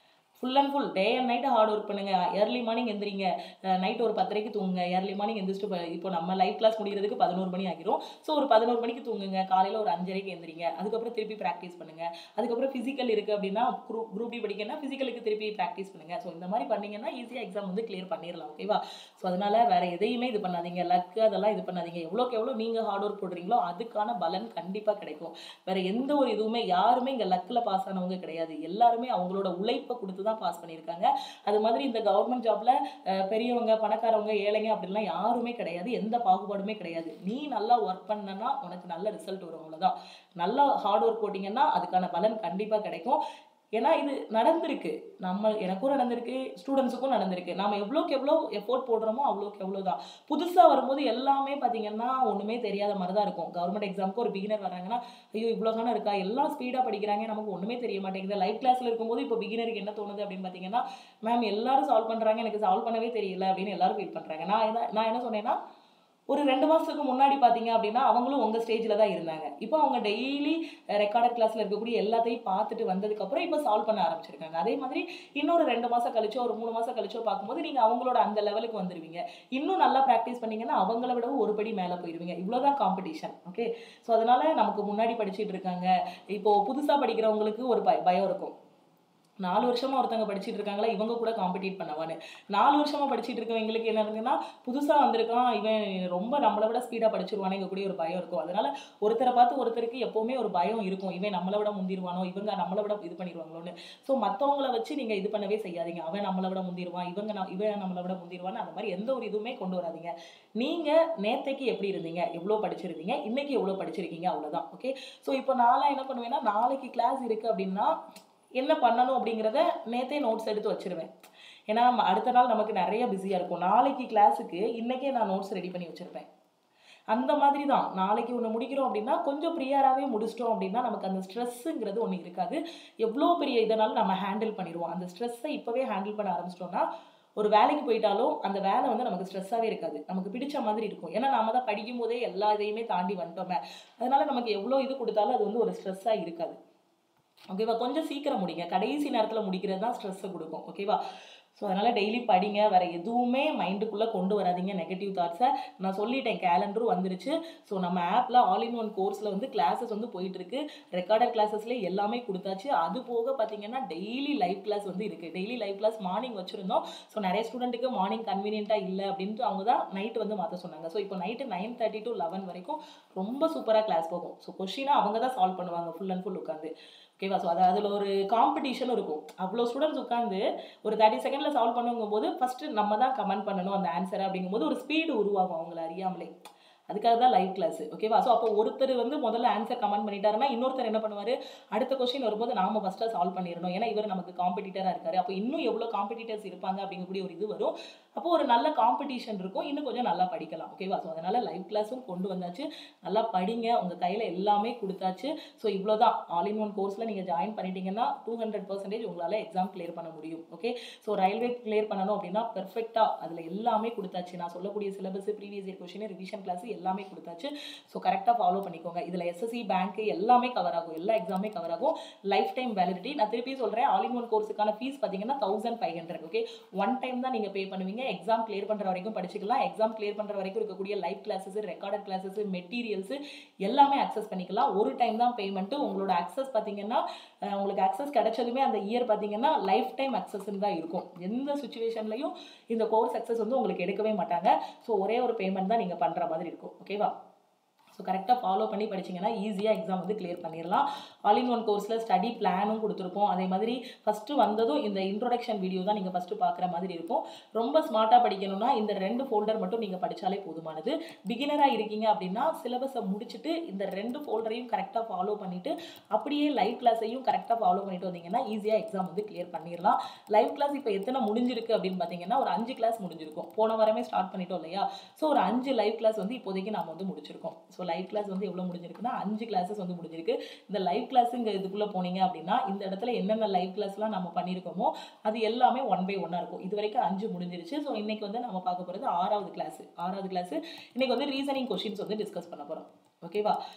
full and full day and night hard work பண்ணுங்க ஏர்லி மார்னிங் எந்திரிங்க நைட் ஒரு பத்தரைக்கு தூங்குங்க ஏர்லி மார்னிங் எந்திரிச்சிட்டு ப- இப்போ நம்ம லைவ் கிளாஸ் முடிகிறதுக்கு பதினோரு மணி ஆகிரும் ஸோ ஒரு பதினோரு மணிக்கு தூங்குங்க காலையில் ஒரு அஞ்சரைக்கு எந்திரிங்க அதுக்கப்புறம் திருப்பி ப்ராக்டிஸ் பண்ணுங்க அதுக்கப்புறம் ஃபிசிக்கல் இருக்குது அப்படின்னா குரூப் குரூப் டி படிக்கணும்னா ஃபிசிக்கலுக்கு திருப்பி ப்ராக்டிஸ் பண்ணுங்க ஸோ இந்த மாதிரி பண்ணீங்கன்னா ஈஸியாக எக்ஸாம் வந்து கிளியர் பண்ணிடலாம் ஓகேவா ஸோ அதனால வேற எதையுமே இது பண்ணாதீங்க லக்கு அதெல்லாம் இது பண்ணாதீங்க எவ்வளோக்கு எவ்வளோ நீங்கள் ஹார்ட் ஒர்க் போடுறீங்களோ அதுக்கான பலன் கண்டிப்பாக கிடைக்கும் வேற எந்த ஒரு இதுவுமே யாருமே இங்கே லக்கில் பாஸ் ஆனவங்க கிடையாது எல்லாருமே அவங்களோட உழைப்பை கொடுத்து தான் பாஸ் பண்ணியிருக்காங்க அது மாதிரி இந்த கவர்மெண்ட் ஜாப்ல பெரியவங்க பணக்காரவங்க ஏழைங்க அப்படிலாம் யாருமே கிடையாது எந்த பாகுபாடுமே கிடையாது நீ நல்லா ஒர்க் பண்ணனா உனக்கு நல்ல ரிசல்ட் வரும் அவ்வளவுதான் நல்லா ஹார்ட் ஒர்க் போட்டிங்கன்னா அதுக்கான பலன் கண்டிப்பா கிடைக்கும் ஏன்னா இது நடந்திருக்கு நம்ம எனக்கும் நடந்திருக்கு ஸ்டூடெண்ட்ஸுக்கும் நடந்திருக்கு நாம எவ்வளோக்கு எவ்வளோ எஃபோர்ட் போடுறோமோ அவ்வளோக்கு எவ்வளோதான் புதுசாக வரும்போது எல்லாமே பார்த்தீங்கன்னா ஒன்றுமே தெரியாத மாதிரி தான் இருக்கும் கவர்மெண்ட் எக்ஸாமுக்கு ஒரு பிகினர் வராங்கன்னா ஐயோ இவ்வளோ தானே இருக்கா எல்லாம் ஸ்பீடாக படிக்கிறாங்க நமக்கு ஒன்றுமே தெரிய மாட்டேங்குது லைவ் கிளாஸில் இருக்கும்போது இப்போ பிகினருக்கு என்ன தோணுது அப்படின்னு பார்த்தீங்கன்னா மேம் எல்லாரும் சால்வ் பண்ணுறாங்க எனக்கு சால்வ் பண்ணவே தெரியல அப்படின்னு எல்லாரும் ஃபீல் பண்ணுறாங்க நான் என்ன நான் என்ன சொன்னேன்னா ஒரு ரெண்டு மாதத்துக்கு முன்னாடி பார்த்தீங்க அப்படின்னா அவங்களும் உங்கள் ஸ்டேஜில் தான் இருந்தாங்க இப்போ அவங்க டெய்லி ரெக்கார்டட் கிளாஸில் இருக்கக்கூடிய எல்லாத்தையும் பார்த்துட்டு வந்ததுக்கப்புறம் இப்போ சால்வ் பண்ண ஆரம்பிச்சிருக்காங்க அதே மாதிரி இன்னொரு ரெண்டு மாதம் கழிச்சோ ஒரு மூணு மாதம் கழிச்சோ பார்க்கும்போது நீங்கள் அவங்களோட அந்த லெவலுக்கு வந்துருவீங்க இன்னும் நல்லா ப்ராக்டிஸ் பண்ணீங்கன்னா அவங்கள விடவும் ஒரு படி மேலே போயிடுவீங்க இவ்வளோதான் காம்படிஷன் ஓகே ஸோ அதனால நமக்கு முன்னாடி படிச்சிட்டு இருக்காங்க இப்போ புதுசாக படிக்கிறவங்களுக்கு ஒரு பய பயம் இருக்கும் நாலு வருஷமா ஒருத்தவங்க படிச்சிட்டு இருக்காங்களா இவங்க கூட காம்படிட் பண்ணவான்னு நாலு வருஷமா படிச்சிட்டு இருக்கவங்களுக்கு என்ன இருக்குன்னா புதுசா வந்திருக்கான் இவன் ரொம்ப நம்மளை விட ஸ்பீடா படிச்சிருவானேங்க கூடிய ஒரு பயம் இருக்கும் அதனால ஒருத்தரை பார்த்து ஒருத்தருக்கு எப்பவுமே ஒரு பயம் இருக்கும் இவன் நம்மளை விட முந்திருவானோ இவங்க நம்மளை விட இது பண்ணிடுவாங்களோன்னு ஸோ மற்றவங்கள வச்சு நீங்க இது பண்ணவே செய்யாதீங்க அவன் நம்மளை விட முந்திருவான் இவங்க ந- இவன் நம்மளை விட முந்திருவான்னு அந்த மாதிரி எந்த ஒரு இதுவுமே கொண்டு வராதீங்க நீங்க நேத்தைக்கு எப்படி இருந்தீங்க எவ்வளோ படிச்சிருந்தீங்க இன்னைக்கு எவ்வளோ படிச்சிருக்கீங்க அவ்வளவுதான் ஓகே ஸோ இப்போ நான்லாம் என்ன பண்ணுவேன்னா நாளைக்கு கிளாஸ் இருக்கு அப்படின்னா என்ன பண்ணணும் அப்படிங்கிறத நேத்தே நோட்ஸ் எடுத்து வச்சிருவேன் ஏன்னா நம்ம அடுத்த நாள் நமக்கு நிறைய பிஸியாக இருக்கும் நாளைக்கு கிளாஸுக்கு இன்னைக்கே நான் நோட்ஸ் ரெடி பண்ணி வச்சிருப்பேன் அந்த மாதிரி தான் நாளைக்கு ஒன்று முடிக்கிறோம் அப்படின்னா கொஞ்சம் ப்ரியராகவே முடிச்சிட்டோம் அப்படின்னா நமக்கு அந்த ஸ்ட்ரெஸ்ஸுங்கிறது ஒன்று இருக்காது எவ்வளோ பெரிய இதனாலும் நம்ம ஹேண்டில் பண்ணிடுவோம் அந்த ஸ்ட்ரெஸ்ஸை இப்போவே ஹேண்டில் பண்ண ஆரம்பிச்சிட்டோம்னா ஒரு வேலைக்கு போயிட்டாலும் அந்த வேலை வந்து நமக்கு ஸ்ட்ரெஸ்ஸாகவே இருக்காது நமக்கு பிடிச்ச மாதிரி இருக்கும் ஏன்னா நாம தான் படிக்கும் போதே எல்லா இதையுமே தாண்டி வந்துட்டோமே அதனால நமக்கு எவ்வளோ இது கொடுத்தாலும் அது வந்து ஒரு ஸ்ட்ரெஸ்ஸாக இருக்காது ஓகேவா கொஞ்சம் சீக்கிரம் முடிங்க கடைசி நேரத்தில் முடிக்கிறது தான் ஸ்ட்ரெஸ்ஸை கொடுக்கும் ஓகேவா ஸோ அதனால் டெய்லி படிங்க வேறு எதுவுமே மைண்டுக்குள்ளே கொண்டு வராதீங்க நெகட்டிவ் தாட்ஸை நான் சொல்லிட்டேன் கேலண்டரும் வந்துருச்சு ஸோ நம்ம ஆப்பில் ஆல் இன் ஒன் கோர்ஸில் வந்து கிளாஸஸ் வந்து போயிட்டுருக்கு ரெக்கார்டட் கிளாஸஸ்லேயே எல்லாமே கொடுத்தாச்சு அது போக பார்த்தீங்கன்னா டெய்லி லைவ் கிளாஸ் வந்து இருக்குது டெய்லி லைவ் கிளாஸ் மார்னிங் வச்சுருந்தோம் ஸோ நிறைய ஸ்டூடெண்ட்டுக்கு மார்னிங் கன்வீனியண்ட்டாக இல்லை அப்படின்ட்டு அவங்க தான் நைட் வந்து மாற்ற சொன்னாங்க ஸோ இப்போ night nine thirty to eleven வரைக்கும் ரொம்ப சூப்பராக கிளாஸ் போகும் ஸோ கொஷினாக அவங்க தான் சால்வ் பண்ணுவாங்க ஃபுல் அண்ட் ஃபுல் உட்காந்து ஓகேவா ஸோ அது அதில் ஒரு காம்படிஷனும் இருக்கும் அவ்வளோ ஸ்டூடெண்ட்ஸ் உட்காந்து ஒரு தேர்ட்டி செகண்டில் சால்வ் பண்ணுங்கும் போது ஃபஸ்ட்டு நம்ம தான் கமெண்ட் பண்ணணும் அந்த ஆன்சரை அப்படிங்கும்போது ஒரு ஸ்பீடு உருவாகும் அவங்கள அறியாமலே அதுக்காக தான் லைவ் கிளாஸ் ஓகேவா ஸோ அப்போ ஒருத்தர் வந்து முதல்ல ஆன்சர் கமெண்ட் பண்ணிட்டாருன்னா இன்னொருத்தர் என்ன பண்ணுவார் அடுத்த கொஸ்டின் வரும்போது நாம ஃபஸ்ட்டாக சால்வ் பண்ணிடணும் ஏன்னா இவர் நமக்கு காம்படிட்டராக இருக்காரு அப்போ இன்னும் எவ்வளோ காம்படிட்டர்ஸ் இருப்பாங்க அப்படிங்கக்கூடிய ஒரு இது வரும் அப்போ ஒரு நல்ல காம்படிஷன் இருக்கும் இன்னும் கொஞ்சம் நல்லா படிக்கலாம் ஓகேவா ஸோ அதனால லைவ் கிளாஸும் கொண்டு வந்தாச்சு நல்லா படிங்க உங்கள் கையில் எல்லாமே கொடுத்தாச்சு ஸோ இவ்வளோதான் ஆல் இன் ஒன் கோர்ஸில் நீங்கள் ஜாயின் பண்ணிட்டீங்கன்னா டூ ஹண்ட்ரட் பர்சன்டேஜ் உங்களால் எக்ஸாம் கிளியர் பண்ண முடியும் ஓகே ஸோ ரயில்வே கிளியர் பண்ணணும் அப்படின்னா பெர்ஃபெக்டாக அதில் எல்லாமே கொடுத்தாச்சு நான் சொல்லக்கூடிய syllabus previous year question revision class எல்லாமே கொடுத்தாச்சு ஸோ கரெக்டாக ஃபாலோ பண்ணிக்கோங்க இதில் எஸ்எஸ்சி பேங்க் எல்லாமே கவர் ஆகும் எல்லா எக்ஸாமே கவர் ஆகும் லைஃப் டைம் வேலிடிட்டி நான் திருப்பி சொல்கிறேன் ஆல் இன் ஒன் கோர்ஸுக்கான ஃபீஸ் பார்த்தீங்கன்னா thousand five hundred okay one time தான் நீங்கள் பே பண்ணுவீங்க எக்ஸாம் கிளியர் பண்ணுற வரைக்கும் படிச்சுக்கலாம் எக்ஸாம் கிளியர் பண்ணுற வரைக்கும் இருக்கக்கூடிய live classes recorded classes materials எல்லாமே அக்சஸ் பண்ணிக்கலாம் ஒரு டைம் தான் பேமெண்ட்டு உங்களோட அக்சஸ் பார்த்தீங்கன்னா அஹ், உங்களுக்கு அக்சஸ் கிடைச்சதுமே அந்த இயர் பார்த்தீங்கன்னா லைஃப் டைம் அக்சஸ்ன்னு தான் இருக்கும் எந்த சுச்சுவேஷன்லையும் இந்த கோர்ஸ் அக்சஸ் வந்து உங்களுக்கு எடுக்கவே மாட்டாங்க ஸோ ஒரே ஒரு பேமெண்ட் தான் நீங்கள் பண்ணுற மாதிரி இருக்கும் ஓகேவா ஸோ கரெக்டாக ஃபாலோ பண்ணி படிச்சீங்கன்னா ஈஸியாக எக்ஸாம் வந்து கிளியர் பண்ணிடலாம் ஆல் இன் ஒன் கோர்ஸில் ஸ்டடி பிளானும் கொடுத்துருப்போம் அதே மாதிரி ஃபஸ்ட்டு வந்ததும் இந்த இன்ட்ரோடக்ஷன் வீடியோ தான் நீங்கள் ஃபஸ்ட்டு பார்க்குற மாதிரி இருக்கும் ரொம்ப ஸ்மார்ட்டாக படிக்கணும்னா இந்த ரெண்டு ஃபோல்டர் மட்டும் நீங்கள் படித்தாலே போதுமானது பிகினராக இருக்கீங்க அப்படின்னா சிலபஸை முடிச்சுட்டு இந்த ரெண்டு ஃபோல்டரையும் கரெக்டாக ஃபாலோ பண்ணிவிட்டு அப்படியே லைவ் கிளாஸையும் கரெக்டாக ஃபாலோ பண்ணிட்டு வந்தீங்கன்னா ஈஸியாக எக்ஸாம் வந்து கிளியர் பண்ணிடலாம் லைவ் கிளாஸ் இப்போ எத்தனை முடிஞ்சிருக்கு அப்படின்னு பார்த்தீங்கன்னா ஒரு அஞ்சு கிளாஸ் முடிஞ்சிருக்கும் போன வாரமே ஸ்டார்ட் பண்ணிட்டோம் இல்லையா ஸோ ஒரு அஞ்சு லைவ் கிளாஸ் வந்து இப்போதைக்கு நாம வந்து முடிச்சிருக்கோம் ஸோ லைவ் கிளாஸ் வந்து எவ்வளோ முடிஞ்சிருக்குன்னா அஞ்சு கிளாஸஸ் வந்து முடிஞ்சிருக்கு இந்த லைவ் கிளாஸுங்க இதுக்குள்ளே போனீங்க அப்படின்னா இந்த இடத்துல என்னென்ன லைவ் கிளாஸ்லாம் நம்ம பண்ணியிருக்கோமோ அது எல்லாமே ஒன் பை ஒன்னாக இருக்கும் இது வரைக்கும் அஞ்சு முடிஞ்சிருச்சு ஸோ இன்னைக்கு வந்து நம்ம பார்க்க போகிறது ஆறாவது கிளாஸ் ஆறாவது கிளாஸ் இன்னைக்கு வந்து ரீசனிங் கொஷின்ஸ் வந்து டிஸ்கஸ் பண்ண போகிறோம் ஓகேவா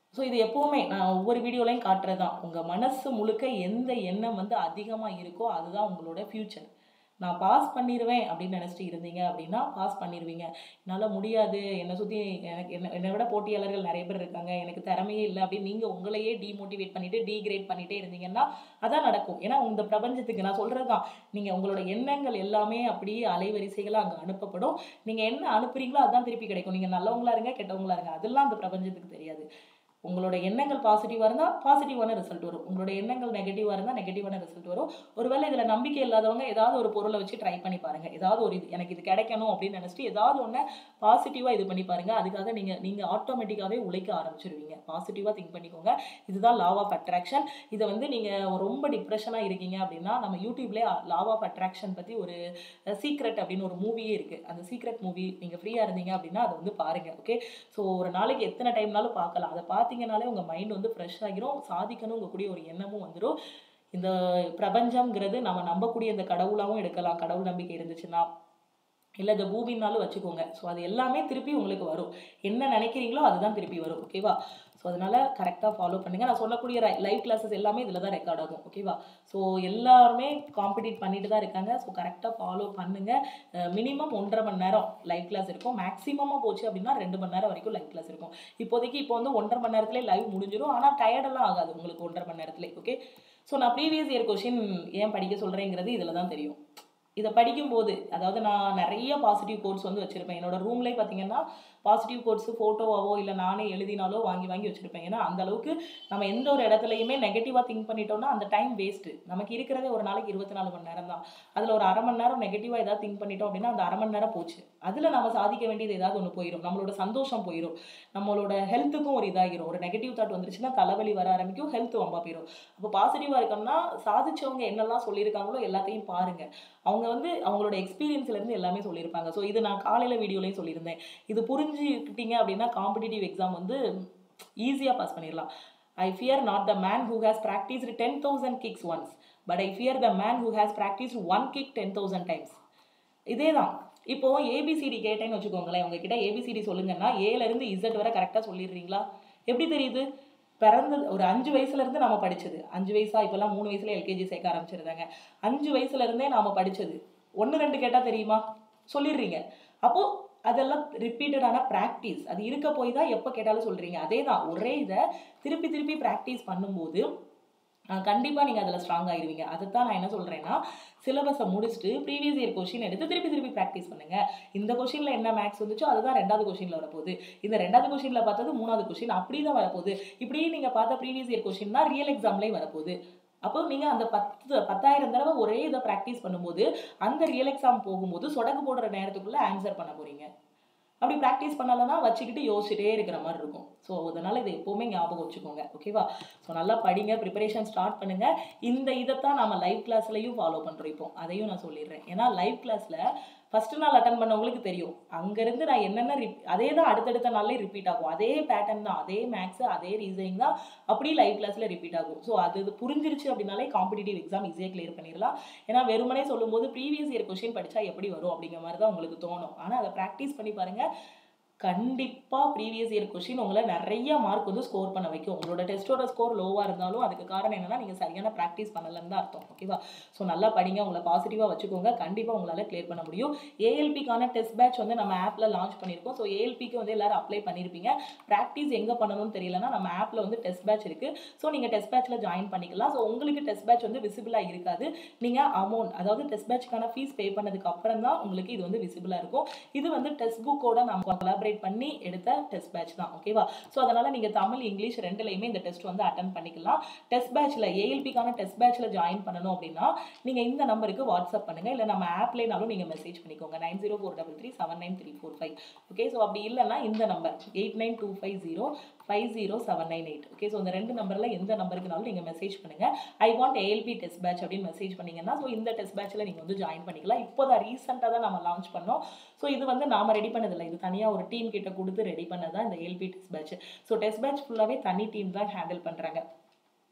ஸோ இது எப்போவுமே நான் ஒவ்வொரு வீடியோலையும் காட்டுறது தான் உங்கள் மனசு முழுக்க எந்த எண்ணம் வந்து அதிகமாக இருக்கோ அதுதான் உங்களோட ஃப்யூச்சர் நான் பாஸ் பண்ணிடுவேன் அப்படின்னு நினச்சிட்டு இருந்தீங்க அப்படின்னா பாஸ் பண்ணிடுவீங்க என்னால் முடியாது என்னை சுற்றி எனக்கு என்ன என்னை விட போட்டியாளர்கள் நிறைய பேர் இருக்காங்க எனக்கு திறமையே இல்லை அப்படின்னு நீங்கள் உங்களையே டிமோட்டிவேட் பண்ணிவிட்டு டீக்ரேட் பண்ணிகிட்டே இருந்தீங்கன்னா அதான் நடக்கும் ஏன்னா இந்த பிரபஞ்சத்துக்கு நான் சொல்கிறது தான் நீங்கள் உங்களோட எண்ணங்கள் எல்லாமே அப்படியே அலைவரிசைகளாக அங்கே அனுப்பப்படும் நீங்கள் என்ன அனுப்புறீங்களோ அதான் திருப்பி கிடைக்கும் நீங்கள் நல்லவங்களா இருங்க கெட்டவங்களா இருங்க அதெல்லாம் அந்த பிரபஞ்சத்துக்கு தெரியாது உங்களோட எண்ணங்கள் பாசிட்டிவாக இருந்தால் பாசிட்டிவான ரிசல்ட் வரும் உங்களோட எண்ணங்கள் நெகட்டிவாக இருந்தால் நெகட்டிவான ரிசல்ட் வரும் ஒருவேளை இதில் நம்பிக்கை இல்லாதவங்க ஏதாவது ஒரு பொருளை வச்சு ட்ரை பண்ணி பாருங்கள் ஏதாவது ஒரு இது எனக்கு இது கிடைக்கணும் அப்படின்னு நினச்சிட்டு ஏதாவது ஒன்று பாசிட்டிவாக இது பண்ணி பாருங்கள் அதுக்காக நீங்கள் நீங்கள் ஆட்டோமேட்டிக்காகவே உழைக்க ஆரம்பிச்சிருவீங்க பாசிட்டிவாக திங்க் பண்ணிக்கோங்க இதுதான் லாவ் ஆஃப் அட்ராக்ஷன் இதை வந்து நீங்கள் ரொம்ப டிப்ரெஷனாக இருக்கீங்க அப்படின்னா நம்ம யூடியூப்லேயே லாவ் ஆஃப் அட்ராக்ஷன் பற்றி ஒரு சீக்ரெட் அப்படின்னு ஒரு மூவியே இருக்குது அந்த சீக்ரெட் மூவி நீங்கள் ஃப்ரீயாக இருந்தீங்க அப்படின்னா அதை வந்து பாருங்கள் ஓகே ஸோ ஒரு நாளைக்கு எத்தனை டைம்னாலும் பார்க்கலாம் அதை பார்த்தீங்கனாலே உங்கள் மைண்ட் வந்து ஃப்ரெஷ் ஆகிரும் சாதிக்கணுங்க கூடிய ஒரு எண்ணமும் வந்துடும் இந்த பிரபஞ்சம்ங்கிறது நம்ம நம்பக்கூடிய இந்த கடவுளாகவும் எடுக்கலாம் கடவுள் நம்பிக்கை இருந்துச்சுன்னா இல்லை இந்த பூமினாலும் வச்சுக்கோங்க ஸோ அது எல்லாமே திருப்பி உங்களுக்கு வரும் என்ன நினைக்கிறீங்களோ அதுதான் திருப்பி வரும் ஓகேவா ஸோ அதனால் கரெக்டாக ஃபாலோ பண்ணுங்கள் நான் சொல்லக்கூடிய லைவ் கிளாஸஸ் எல்லாமே இதில் தான் ரெக்கார்ட் ஆகும் ஓகேவா ஸோ எல்லாருமே காம்படிட் பண்ணிட்டு தான் இருக்காங்க ஸோ கரெக்டாக ஃபாலோ பண்ணுங்கள் மினிமம் ஒன்றரை மணி நேரம் லைவ் கிளாஸ் இருக்கும் மேக்ஸிமமாக போச்சு அப்படின்னா ரெண்டு மணி நேரம் வரைக்கும் லைவ் கிளாஸ் இருக்கும் இப்போதைக்கு இப்போ வந்து ஒன்றரை மணி நேரத்துலேயே லைவ் முடிஞ்சிடும் ஆனால் டயர்டெல்லாம் ஆகாது உங்களுக்கு ஒன்றரை மணி நேரத்துலேயே ஓகே ஸோ நான் ப்ரீவியஸ் இயர் கொஷின் ஏன் படிக்க சொல்கிறேங்கிறது இதில் தான் தெரியும் இதை படிக்கும்போது அதாவது நான் நிறைய பாசிட்டிவ் கோட்ஸ் வந்து வச்சுருப்பேன் என்னோட ரூம்லேயே பார்த்தீங்கன்னா பாசிட்டிவ் கோட்ஸ் ஃபோட்டோவாவோ இல்லை நானே எழுதினாலோ வாங்கி வாங்கி வச்சுருப்பேன் ஏன்னா அந்த அளவுக்கு நம்ம எந்த ஒரு இடத்துலையுமே நெகட்டிவாக திங்க் பண்ணிட்டோம்னா அந்த டைம் வேஸ்ட்டு நமக்கு இருக்கிறதே ஒரு நாளைக்கு இருபத்தி நாலு மணி நேரம் தான் அதில் ஒரு அரை மணி நேரம் நெகட்டிவாக ஏதாவது திங்க் பண்ணிட்டோம் அப்படின்னா அந்த அரை மணி நேரம் போச்சு அதில் நம்ம சாதிக்க வேண்டியது ஏதாவது ஒன்று போயிடும் நம்மளோட சந்தோஷம் போயிடும் நம்மளோட ஹெல்த்துக்கும் ஒரு இதாகிரும் ஒரு நெகட்டிவ் தாட் வந்துருச்சுன்னா தலைவலி வர ஆரம்பிக்கும் ஹெல்த் வம்பா போயிடும் அப்போ பாசிட்டிவாக இருக்கோம்னா சாதிச்சவங்க என்னெல்லாம் சொல்லியிருக்காங்களோ எல்லாத்தையும் பாருங்க அவங்க வந்து அவங்களோட எக்ஸ்பீரியன்ஸ்லேருந்து எல்லாமே சொல்லியிருப்பாங்க ஸோ இது நான் காலையில் வீடியோலையும் சொல்லியிருந்தேன் இது புரிஞ்சுக்கிட்டீங்க அப்படின்னா காம்படிட்டிவ் எக்ஸாம் வந்து ஈஸியாக பாஸ் பண்ணிடலாம் I fear not the man who has practised ten thousand kicks once but I fear the man who has practised one kick ten thousand times இதே தான் இப்போ ஏபிசிடி கேட்டேன்னு வச்சுக்கோங்களேன் உங்ககிட்ட ஏபிசிடி சொல்லுங்கன்னா ஏல இருந்து இசட் வரை கரெக்டாக சொல்லிடுறீங்களா எப்படி தெரியுது பிறந்து ஒரு அஞ்சு வயசுல இருந்து நாம படிச்சது அஞ்சு வயசா இப்பெல்லாம் மூணு வயசுல எல்கேஜி சேர்க்க ஆரம்பிச்சிருந்தாங்க அஞ்சு வயசுல இருந்தே நாம படிச்சது ஒன்று ரெண்டு கேட்டா தெரியுமா சொல்லிடுறீங்க அப்போ அதெல்லாம் ரிப்பீட்டடான ப்ராக்டிஸ் அது இருக்க போய் தான் எப்போ கேட்டாலும் சொல்றீங்க அதே தான் ஒரே இதை திருப்பி திருப்பி ப்ராக்டிஸ் பண்ணும்போது கண்டிப்பாக நீங்கள் அதில் ஸ்ட்ராங் ஆயிருவீங்க அதைத்தான் நான் என்ன சொல்கிறேன்னா சிலபஸை முடிச்சுட்டு ப்ரீவியஸ் இயர் கொஷின் எடுத்து திருப்பி திருப்பி ப்ராக்டிஸ் பண்ணுங்க இந்த கொஷினில் என்ன மேக்ஸ் வந்துச்சோ அதுதான் ரெண்டாவது கொஷினில் வரப்போகுது இந்த ரெண்டாவது கொஷினில் பார்த்தது மூணாவது கொஷின் அப்படி தான் வரப்போகுது இப்படியே நீங்கள் பார்த்த ப்ரீவியஸ் இயர் கொஷின் தான் ரியல் எக்ஸாம்லேயும் வரப்போகுது அப்போ நீங்கள் அந்த பத்து பத்தாயிரம் தடவை ஒரே இதை ப்ராக்டிஸ் பண்ணும்போது அந்த ரியல் எக்ஸாம் போகும்போது சொடக்கு போடுற நேரத்துக்குள்ளே ஆன்சர் பண்ண போகிறீங்க அப்படி ப்ராக்டிஸ் பண்ணலன்னா வச்சுக்கிட்டு யோசிச்சுட்டே இருக்கிற மாதிரி இருக்கும் ஸோ அதனால் இதை எப்போவுமே ஞாபகம் வச்சுக்கோங்க ஓகேவா ஸோ நல்லா படிங்க ப்ரிப்பரேஷன் ஸ்டார்ட் பண்ணுங்கள் இந்த இதைத்தான் நம்ம லைவ் கிளாஸ்லையும் ஃபாலோ பண்ணுறோம் இப்போ அதையும் நான் சொல்லிடுறேன் ஏன்னா லைவ் கிளாஸில் ஃபஸ்ட்டு நாள் அட்டன் பண்ணவங்களுக்கு தெரியும் அங்கேருந்து நான் என்னென்ன ரிப் அதே தான் அடுத்தடுத்த நாள்லேயே ரிப்பீட் ஆகும் அதே பேட்டர்ன் தான் அதே மேக்ஸு அதே ரீசனிங் தான் அப்படியே லைவ் கிளாஸில் ரிப்பீட் ஆகும் ஸோ அது இது புரிஞ்சிருச்சு அப்படின்னாலே காம்படிட்டிவ் எக்ஸாம் ஈஸியாக கிளியர் பண்ணிடலாம் ஏன்னா வெறுமனே சொல்லும்போது ப்ரீவியஸ் இயர் கொஷின் படித்தா எப்படி வரும் அப்படிங்கிற மாதிரி தான் உங்களுக்கு தோணும் ஆனால் அதை ப்ராக்டிஸ் பண்ணி பாருங்கள் கண்டிப்பாக ப்ரீவியஸ் இயர் கொஷின் உங்களை நிறைய மார்க் வந்து ஸ்கோர் பண்ண வைக்கும் உங்களோட டெஸ்ட்டோட ஸ்கோர் லோவாக இருந்தாலும் அதுக்கு காரணம் என்னன்னா நீங்கள் சரியான ப்ராக்டிஸ் பண்ணலன்னு தான் அர்த்தம் ஓகேவா ஸோ நல்லா படிங்க உங்களை பாசிட்டிவாக வச்சுக்கோங்க கண்டிப்பாக உங்களால் கிளியர் பண்ண முடியும் ஏஎல்பிக்கான டெஸ்ட் பேட்ச் வந்து நம்ம ஆப்பில் லான்ச் பண்ணியிருக்கோம் ஸோ ஏஎல்பிக்கு வந்து எல்லாரும் அப்ளை பண்ணியிருப்பீங்க ப்ராக்டிஸ் எங்கே பண்ணணும்னு தெரியலனா நம்ம ஆப்பில் வந்து டெஸ்ட் பேட்ச் இருக்குது ஸோ நீங்கள் டெஸ்ட் பேட்ச்சில் ஜாயின் பண்ணிக்கலாம் ஸோ உங்களுக்கு டெஸ்ட் பேட்ச் வந்து விசிபிளாக இருக்காது நீங்கள் அமௌண்ட் அதாவது டெஸ்ட் பேட்ச்க்கான ஃபீஸ் பே பண்ணதுக்கு அப்புறம் தான் உங்களுக்கு இது வந்து விசிபிளாக இருக்கும் இது வந்து டெஸ்ட் புக்கோட நம்ம கொலாபரேட் பண்ணி எடுத்த டெஸ்ட் பேட்ச் தான் ஓகேவா ஸோ அதனால் நீங்கள் தமிழ் இங்கிலீஷ் ரெண்டுலையுமே இந்த டெஸ்ட் வந்து அட்டன் பண்ணிக்கலாம் டெஸ்ட் பேட்ச்சில் ஏஎல்பிக்கான டெஸ்ட் பேட்ச்சில் ஜாயின் பண்ணணும் அப்படின்னா நீங்கள் இந்த நம்பருக்கு வாட்ஸ்அப் பண்ணுங்கள் இல்லை நம்ம ஆப்லேனாலும் நீங்கள் மெசேஜ் பண்ணிக்கோங்க nine zero four double three seven nine three four five okay so அப்படி இல்லைன்னா இந்த number eight nine two five zero five zero seven nine eight okay so இந்த ரெண்டு நம்பரில் எந்த நம்பருக்குனாலும் நீங்கள் மெசேஜ் பண்ணுங்கள் I want ALP test batch அப்படின்னு மெசேஜ் பண்ணீங்கன்னா ஸோ இந்த டெஸ்ட் பேட்ச்சில் நீங்கள் வந்து ஜாயின் பண்ணிக்கலாம் இப்போ தான் ரீசெண்டாக தான் நம்ம லான்ச் பண்ணோம் ஸோ இது வந்து நாம ரெடி பண்ணதில்லை இது தனியாக ஒரு டீம் கிட்ட கொடுத்து ரெடி பண்ணது தான் இந்த ALP test batch so test batch ஃபுல்லாகவே தனி டீம் தான் ஹேண்டில் பண்ணுறாங்க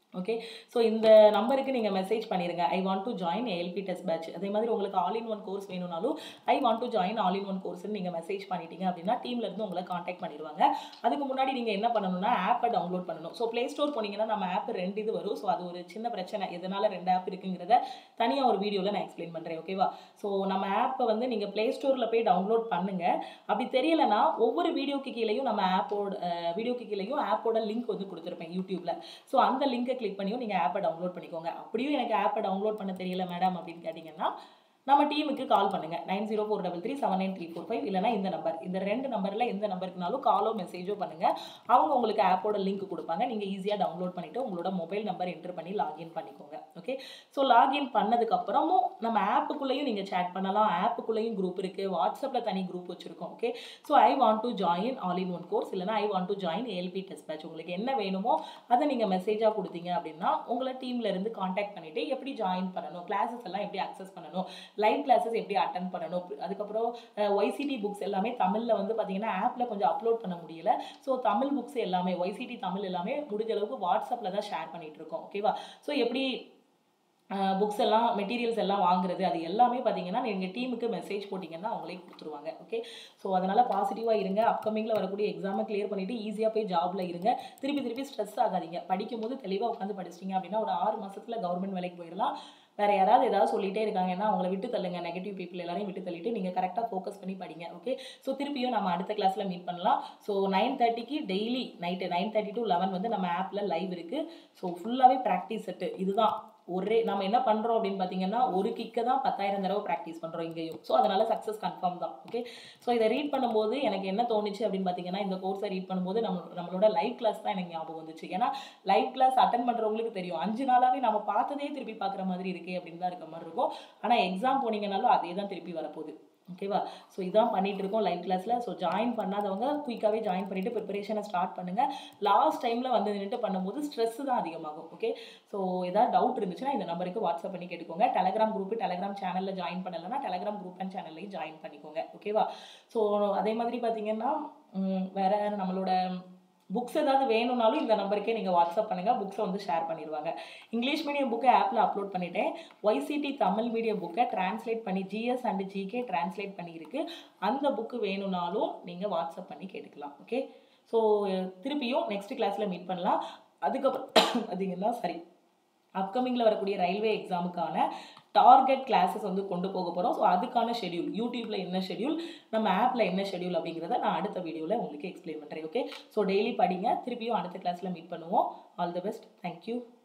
ஓகே ஸோ இந்த நம்பருக்கு நீங்கள் மெசேஜ் பண்ணிடுங்க I want to join ALP test batch அதே மாதிரி உங்களுக்கு ஆல் இன் ஒன் கோர்ஸ் வேணும்னாலும் I want to join all in one கோர்ஸ்னு நீங்கள் மெசேஜ் பண்ணிட்டீங்க அப்படின்னா டீம்ல இருந்து உங்களை காண்டாக்ட் பண்ணிடுவாங்க அதுக்கு முன்னாடி நீங்கள் என்ன பண்ணணும்னா ஆப்பை டவுன்லோட் பண்ணணும் ஸோ ப்ளே ஸ்டோர் போனீங்கன்னா நம்ம ஆப் ரெண்டு இது வரும் ஸோ அது ஒரு சின்ன பிரச்சனை எதனால ரெண்டு ஆப் இருக்குங்கிறத தனியாக ஒரு வீடியோவில் நான் எக்ஸ்பிளைன் பண்ணுறேன் ஓகேவா ஸோ நம்ம ஆப்பை வந்து நீங்கள் ப்ளே ஸ்டோரில் போய் டவுன்லோட் பண்ணுங்க அப்படி தெரியலைன்னா ஒவ்வொரு வீடியோக்கு கீழேயும் நம்ம ஆப்போட வீடியோக்கு கீழேயும் ஆப்போட லிங்க் வந்து கொடுத்துருப்பேன் யூடியூப்ல ஸோ அந்த லிங்கை கிளிக் பண்ணியும் நீங்கள் ஆப்பை டவுன்லோட் பண்ணிக்கோங்க அப்படியும் எனக்கு ஆப்பை டவுன்லோட் பண்ண தெரியல மேடம் அப்படின்னு கேட்டிங்கன்னா நம்ம டீமுக்கு கால் பண்ணுங்க nine zero four double three seven nine three four five இல்லைனா இந்த நம்பர் இந்த ரெண்டு நம்பரில் எந்த நம்பருக்குனாலும் காலோ மெசேஜோ பண்ணுங்க அவங்க உங்களுக்கு ஆப்போட லிங்க் கொடுப்பாங்க நீங்கள் ஈஸியாக டவுன்லோட் பண்ணிட்டு உங்களோட மொபைல் நம்பர் என்டர் பண்ணி லாகின் பண்ணிக்கோங்க ஓகே ஸோ லாகின் பண்ணதுக்கு அப்புறமும் நம்ம ஆப்புக்குள்ளேயும் நீங்கள் சேட் பண்ணலாம் ஆப்புக்குள்ளேயும் குரூப் இருக்கு வாட்ஸ்அப்பில் தனி குரூப் வச்சிருக்கோம் okay so I want to join all in one course இல்லைனா I want to join ALP test batch உங்களுக்கு என்ன வேணுமோ அதை நீங்கள் மெசேஜாக கொடுத்தீங்க அப்படின்னா உங்களை டீம்ல இருந்து காண்டாக்ட் பண்ணிட்டு எப்படி ஜாயின் பண்ணணும் கிளாஸஸ் எல்லாம் எப்படி அக்சஸ் பண்ணணும் லைவ் கிளாஸஸ் எப்படி அட்டன் பண்ணணும் அதுக்கப்புறம் ஒய்சிடி புக்ஸ் எல்லாமே தமிழில் வந்து பார்த்தீங்கன்னா ஆப்பில் கொஞ்சம் அப்லோட் பண்ண முடியல ஸோ தமிழ் புக்ஸ் எல்லாமே ஒய்சிடி தமிழ் எல்லாமே முடிஞ்ச அளவுக்கு வாட்ஸ்அப்பில் தான் ஷேர் பண்ணிட்டு இருக்கோம் ஓகேவா ஸோ எப்படி புக்ஸ் எல்லாம் மெட்டீரியல்ஸ் எல்லாம் வாங்குறது அது எல்லாமே பார்த்தீங்கன்னா நீங்கள் டீமுக்கு மெசேஜ் போட்டிங்கன்னா அவங்களே கொடுத்துருவாங்க ஓகே ஸோ அதனால் பாசிட்டிவாக இருங்க அப்கமிங்கில் வரக்கூடிய எக்ஸாமை கிளியர் பண்ணிவிட்டு ஈஸியாக போய் ஜாபில் இருங்க திருப்பி திருப்பி ஸ்ட்ரெஸ் ஆகாதீங்க படிக்கும் போது தெளிவாக உட்காந்து படிச்சிட்டிங்க அப்படின்னா ஒரு ஆறு மாதத்தில் கவர்மெண்ட் வேலைக்கு போயிடலாம் வேற யாராவது ஏதாவது சொல்லிட்டே இருக்காங்கன்னா அவங்கள விட்டு தள்ளுங்க நெகட்டிவ் பீப்புள் எல்லாரையும் விட்டு தள்ளிட்டு நீங்கள் கரெக்டாக ஃபோக்கஸ் பண்ணி படிங்க ஓகே ஸோ திருப்பியும் நம்ம அடுத்த கிளாஸில் மீட் பண்ணலாம் ஸோ நைன் தேர்ட்டிக்கு daily night nine thirty to eleven வந்து நம்ம ஆப்பில் லைவ் இருக்குது ஸோ ஃபுல்லாகவே ப்ராக்டிஸ் செட்டு இதுதான் ஒரே நம்ம என்ன பண்ணுறோம் அப்படின்னு பார்த்தீங்கன்னா ஒரு கிக்கை தான் பத்தாயிரம் தடவை ப்ராக்டிஸ் பண்ணுறோம் இங்கேயும் ஸோ அதனால சக்ஸஸ் கன்ஃபார்ம் தான் ஓகே ஸோ இதை ரீட் பண்ணும்போது எனக்கு என்ன தோணுச்சு அப்படின்னு பார்த்தீங்கன்னா இந்த கோர்ஸை ரீட் பண்ணும்போது நம்ம நம்மளோட லைவ் கிளாஸ் தான் எனக்கு ஞாபகம் வந்துச்சு ஏன்னா லைவ் கிளாஸ் அட்டன் பண்ணுறவங்களுக்கு தெரியும் அஞ்சு நாளாகவே நம்ம பார்த்ததே திருப்பி பார்க்குற மாதிரி இருக்கே அப்படின்னு தான் இருக்க மாதிரி இருக்கும் ஆனால் எக்ஸாம் போனீங்கனாலும் அதே தான் திருப்பி வரப்போகுது ஓகேவா ஸோ இதான் பண்ணிட்டு இருக்கோம் லைவ் கிளாஸில் ஸோ ஜாயின் பண்ணாதவங்க குயிக்காகவே ஜாயின் பண்ணிட்டு ப்ரிப்பரேஷனை ஸ்டார்ட் பண்ணுங்க லாஸ்ட் டைமில் வந்து நின்றுட்டு பண்ணும்போது ஸ்ட்ரெஸ் தான் அதிகமாகும் ஓகே ஸோ ஏதாவது டவுட் இருந்துச்சுன்னா இந்த நம்பருக்கு வாட்ஸ்அப் பண்ணி கேட்டுக்கோங்க டெலகிராம் குரூப் டெலகிராம் சேனலில் ஜாயின் பண்ணலைன்னா டெலகிராம் குரூப் அண்ட் சேனல்லையும் ஜாயின் பண்ணிக்கோங்க ஓகேவா ஸோ அதே மாதிரி பார்த்தீங்கன்னா வேற நம்மளோட புக்ஸ் ஏதாவது வேணும்னாலும் இந்த நம்பருக்கே நீங்கள் வாட்ஸ்அப் பண்ணுங்கள் புக்ஸை வந்து ஷேர் பண்ணிடுவாங்க இங்கிலீஷ் மீடியம் புக்கை ஆப்பில் அப்லோட் பண்ணிட்டேன் ஒய்சிடி தமிழ் மீடியம் புக்கை டிரான்ஸ்லேட் பண்ணி ஜிஎஸ் அண்ட் ஜிகே டிரான்ஸ்லேட் பண்ணியிருக்கு அந்த புக்கு வேணும்னாலும் நீங்கள் வாட்ஸ்அப் பண்ணி கேட்டுக்கலாம் ஓகே ஸோ திருப்பியும் நெக்ஸ்ட் கிளாஸில் மீட் பண்ணலாம் அதுக்கப்புறம் பார்த்தீங்கன்னா சரி அப்கமிங்கில் வரக்கூடிய ரயில்வே எக்ஸாமுக்கான டார்கெட் கிளாஸஸ் வந்து கொண்டு போக போகிறோம் ஸோ அதுக்கான ஷெடியூல் யூடியூப்பில் என்ன ஷெடியூல் நம்ம ஆப்பில் என்ன ஷெடியூல் அப்படிங்கிறத நான் அடுத்த வீடியோவில் உங்களுக்கு எக்ஸ்பிளைன் பண்ணுறேன் ஓகே ஸோ டெய்லி படிங்க திருப்பியும் அடுத்த கிளாஸில் மீட் பண்ணுவோம் ஆல் தி பெஸ்ட் தேங்க்யூ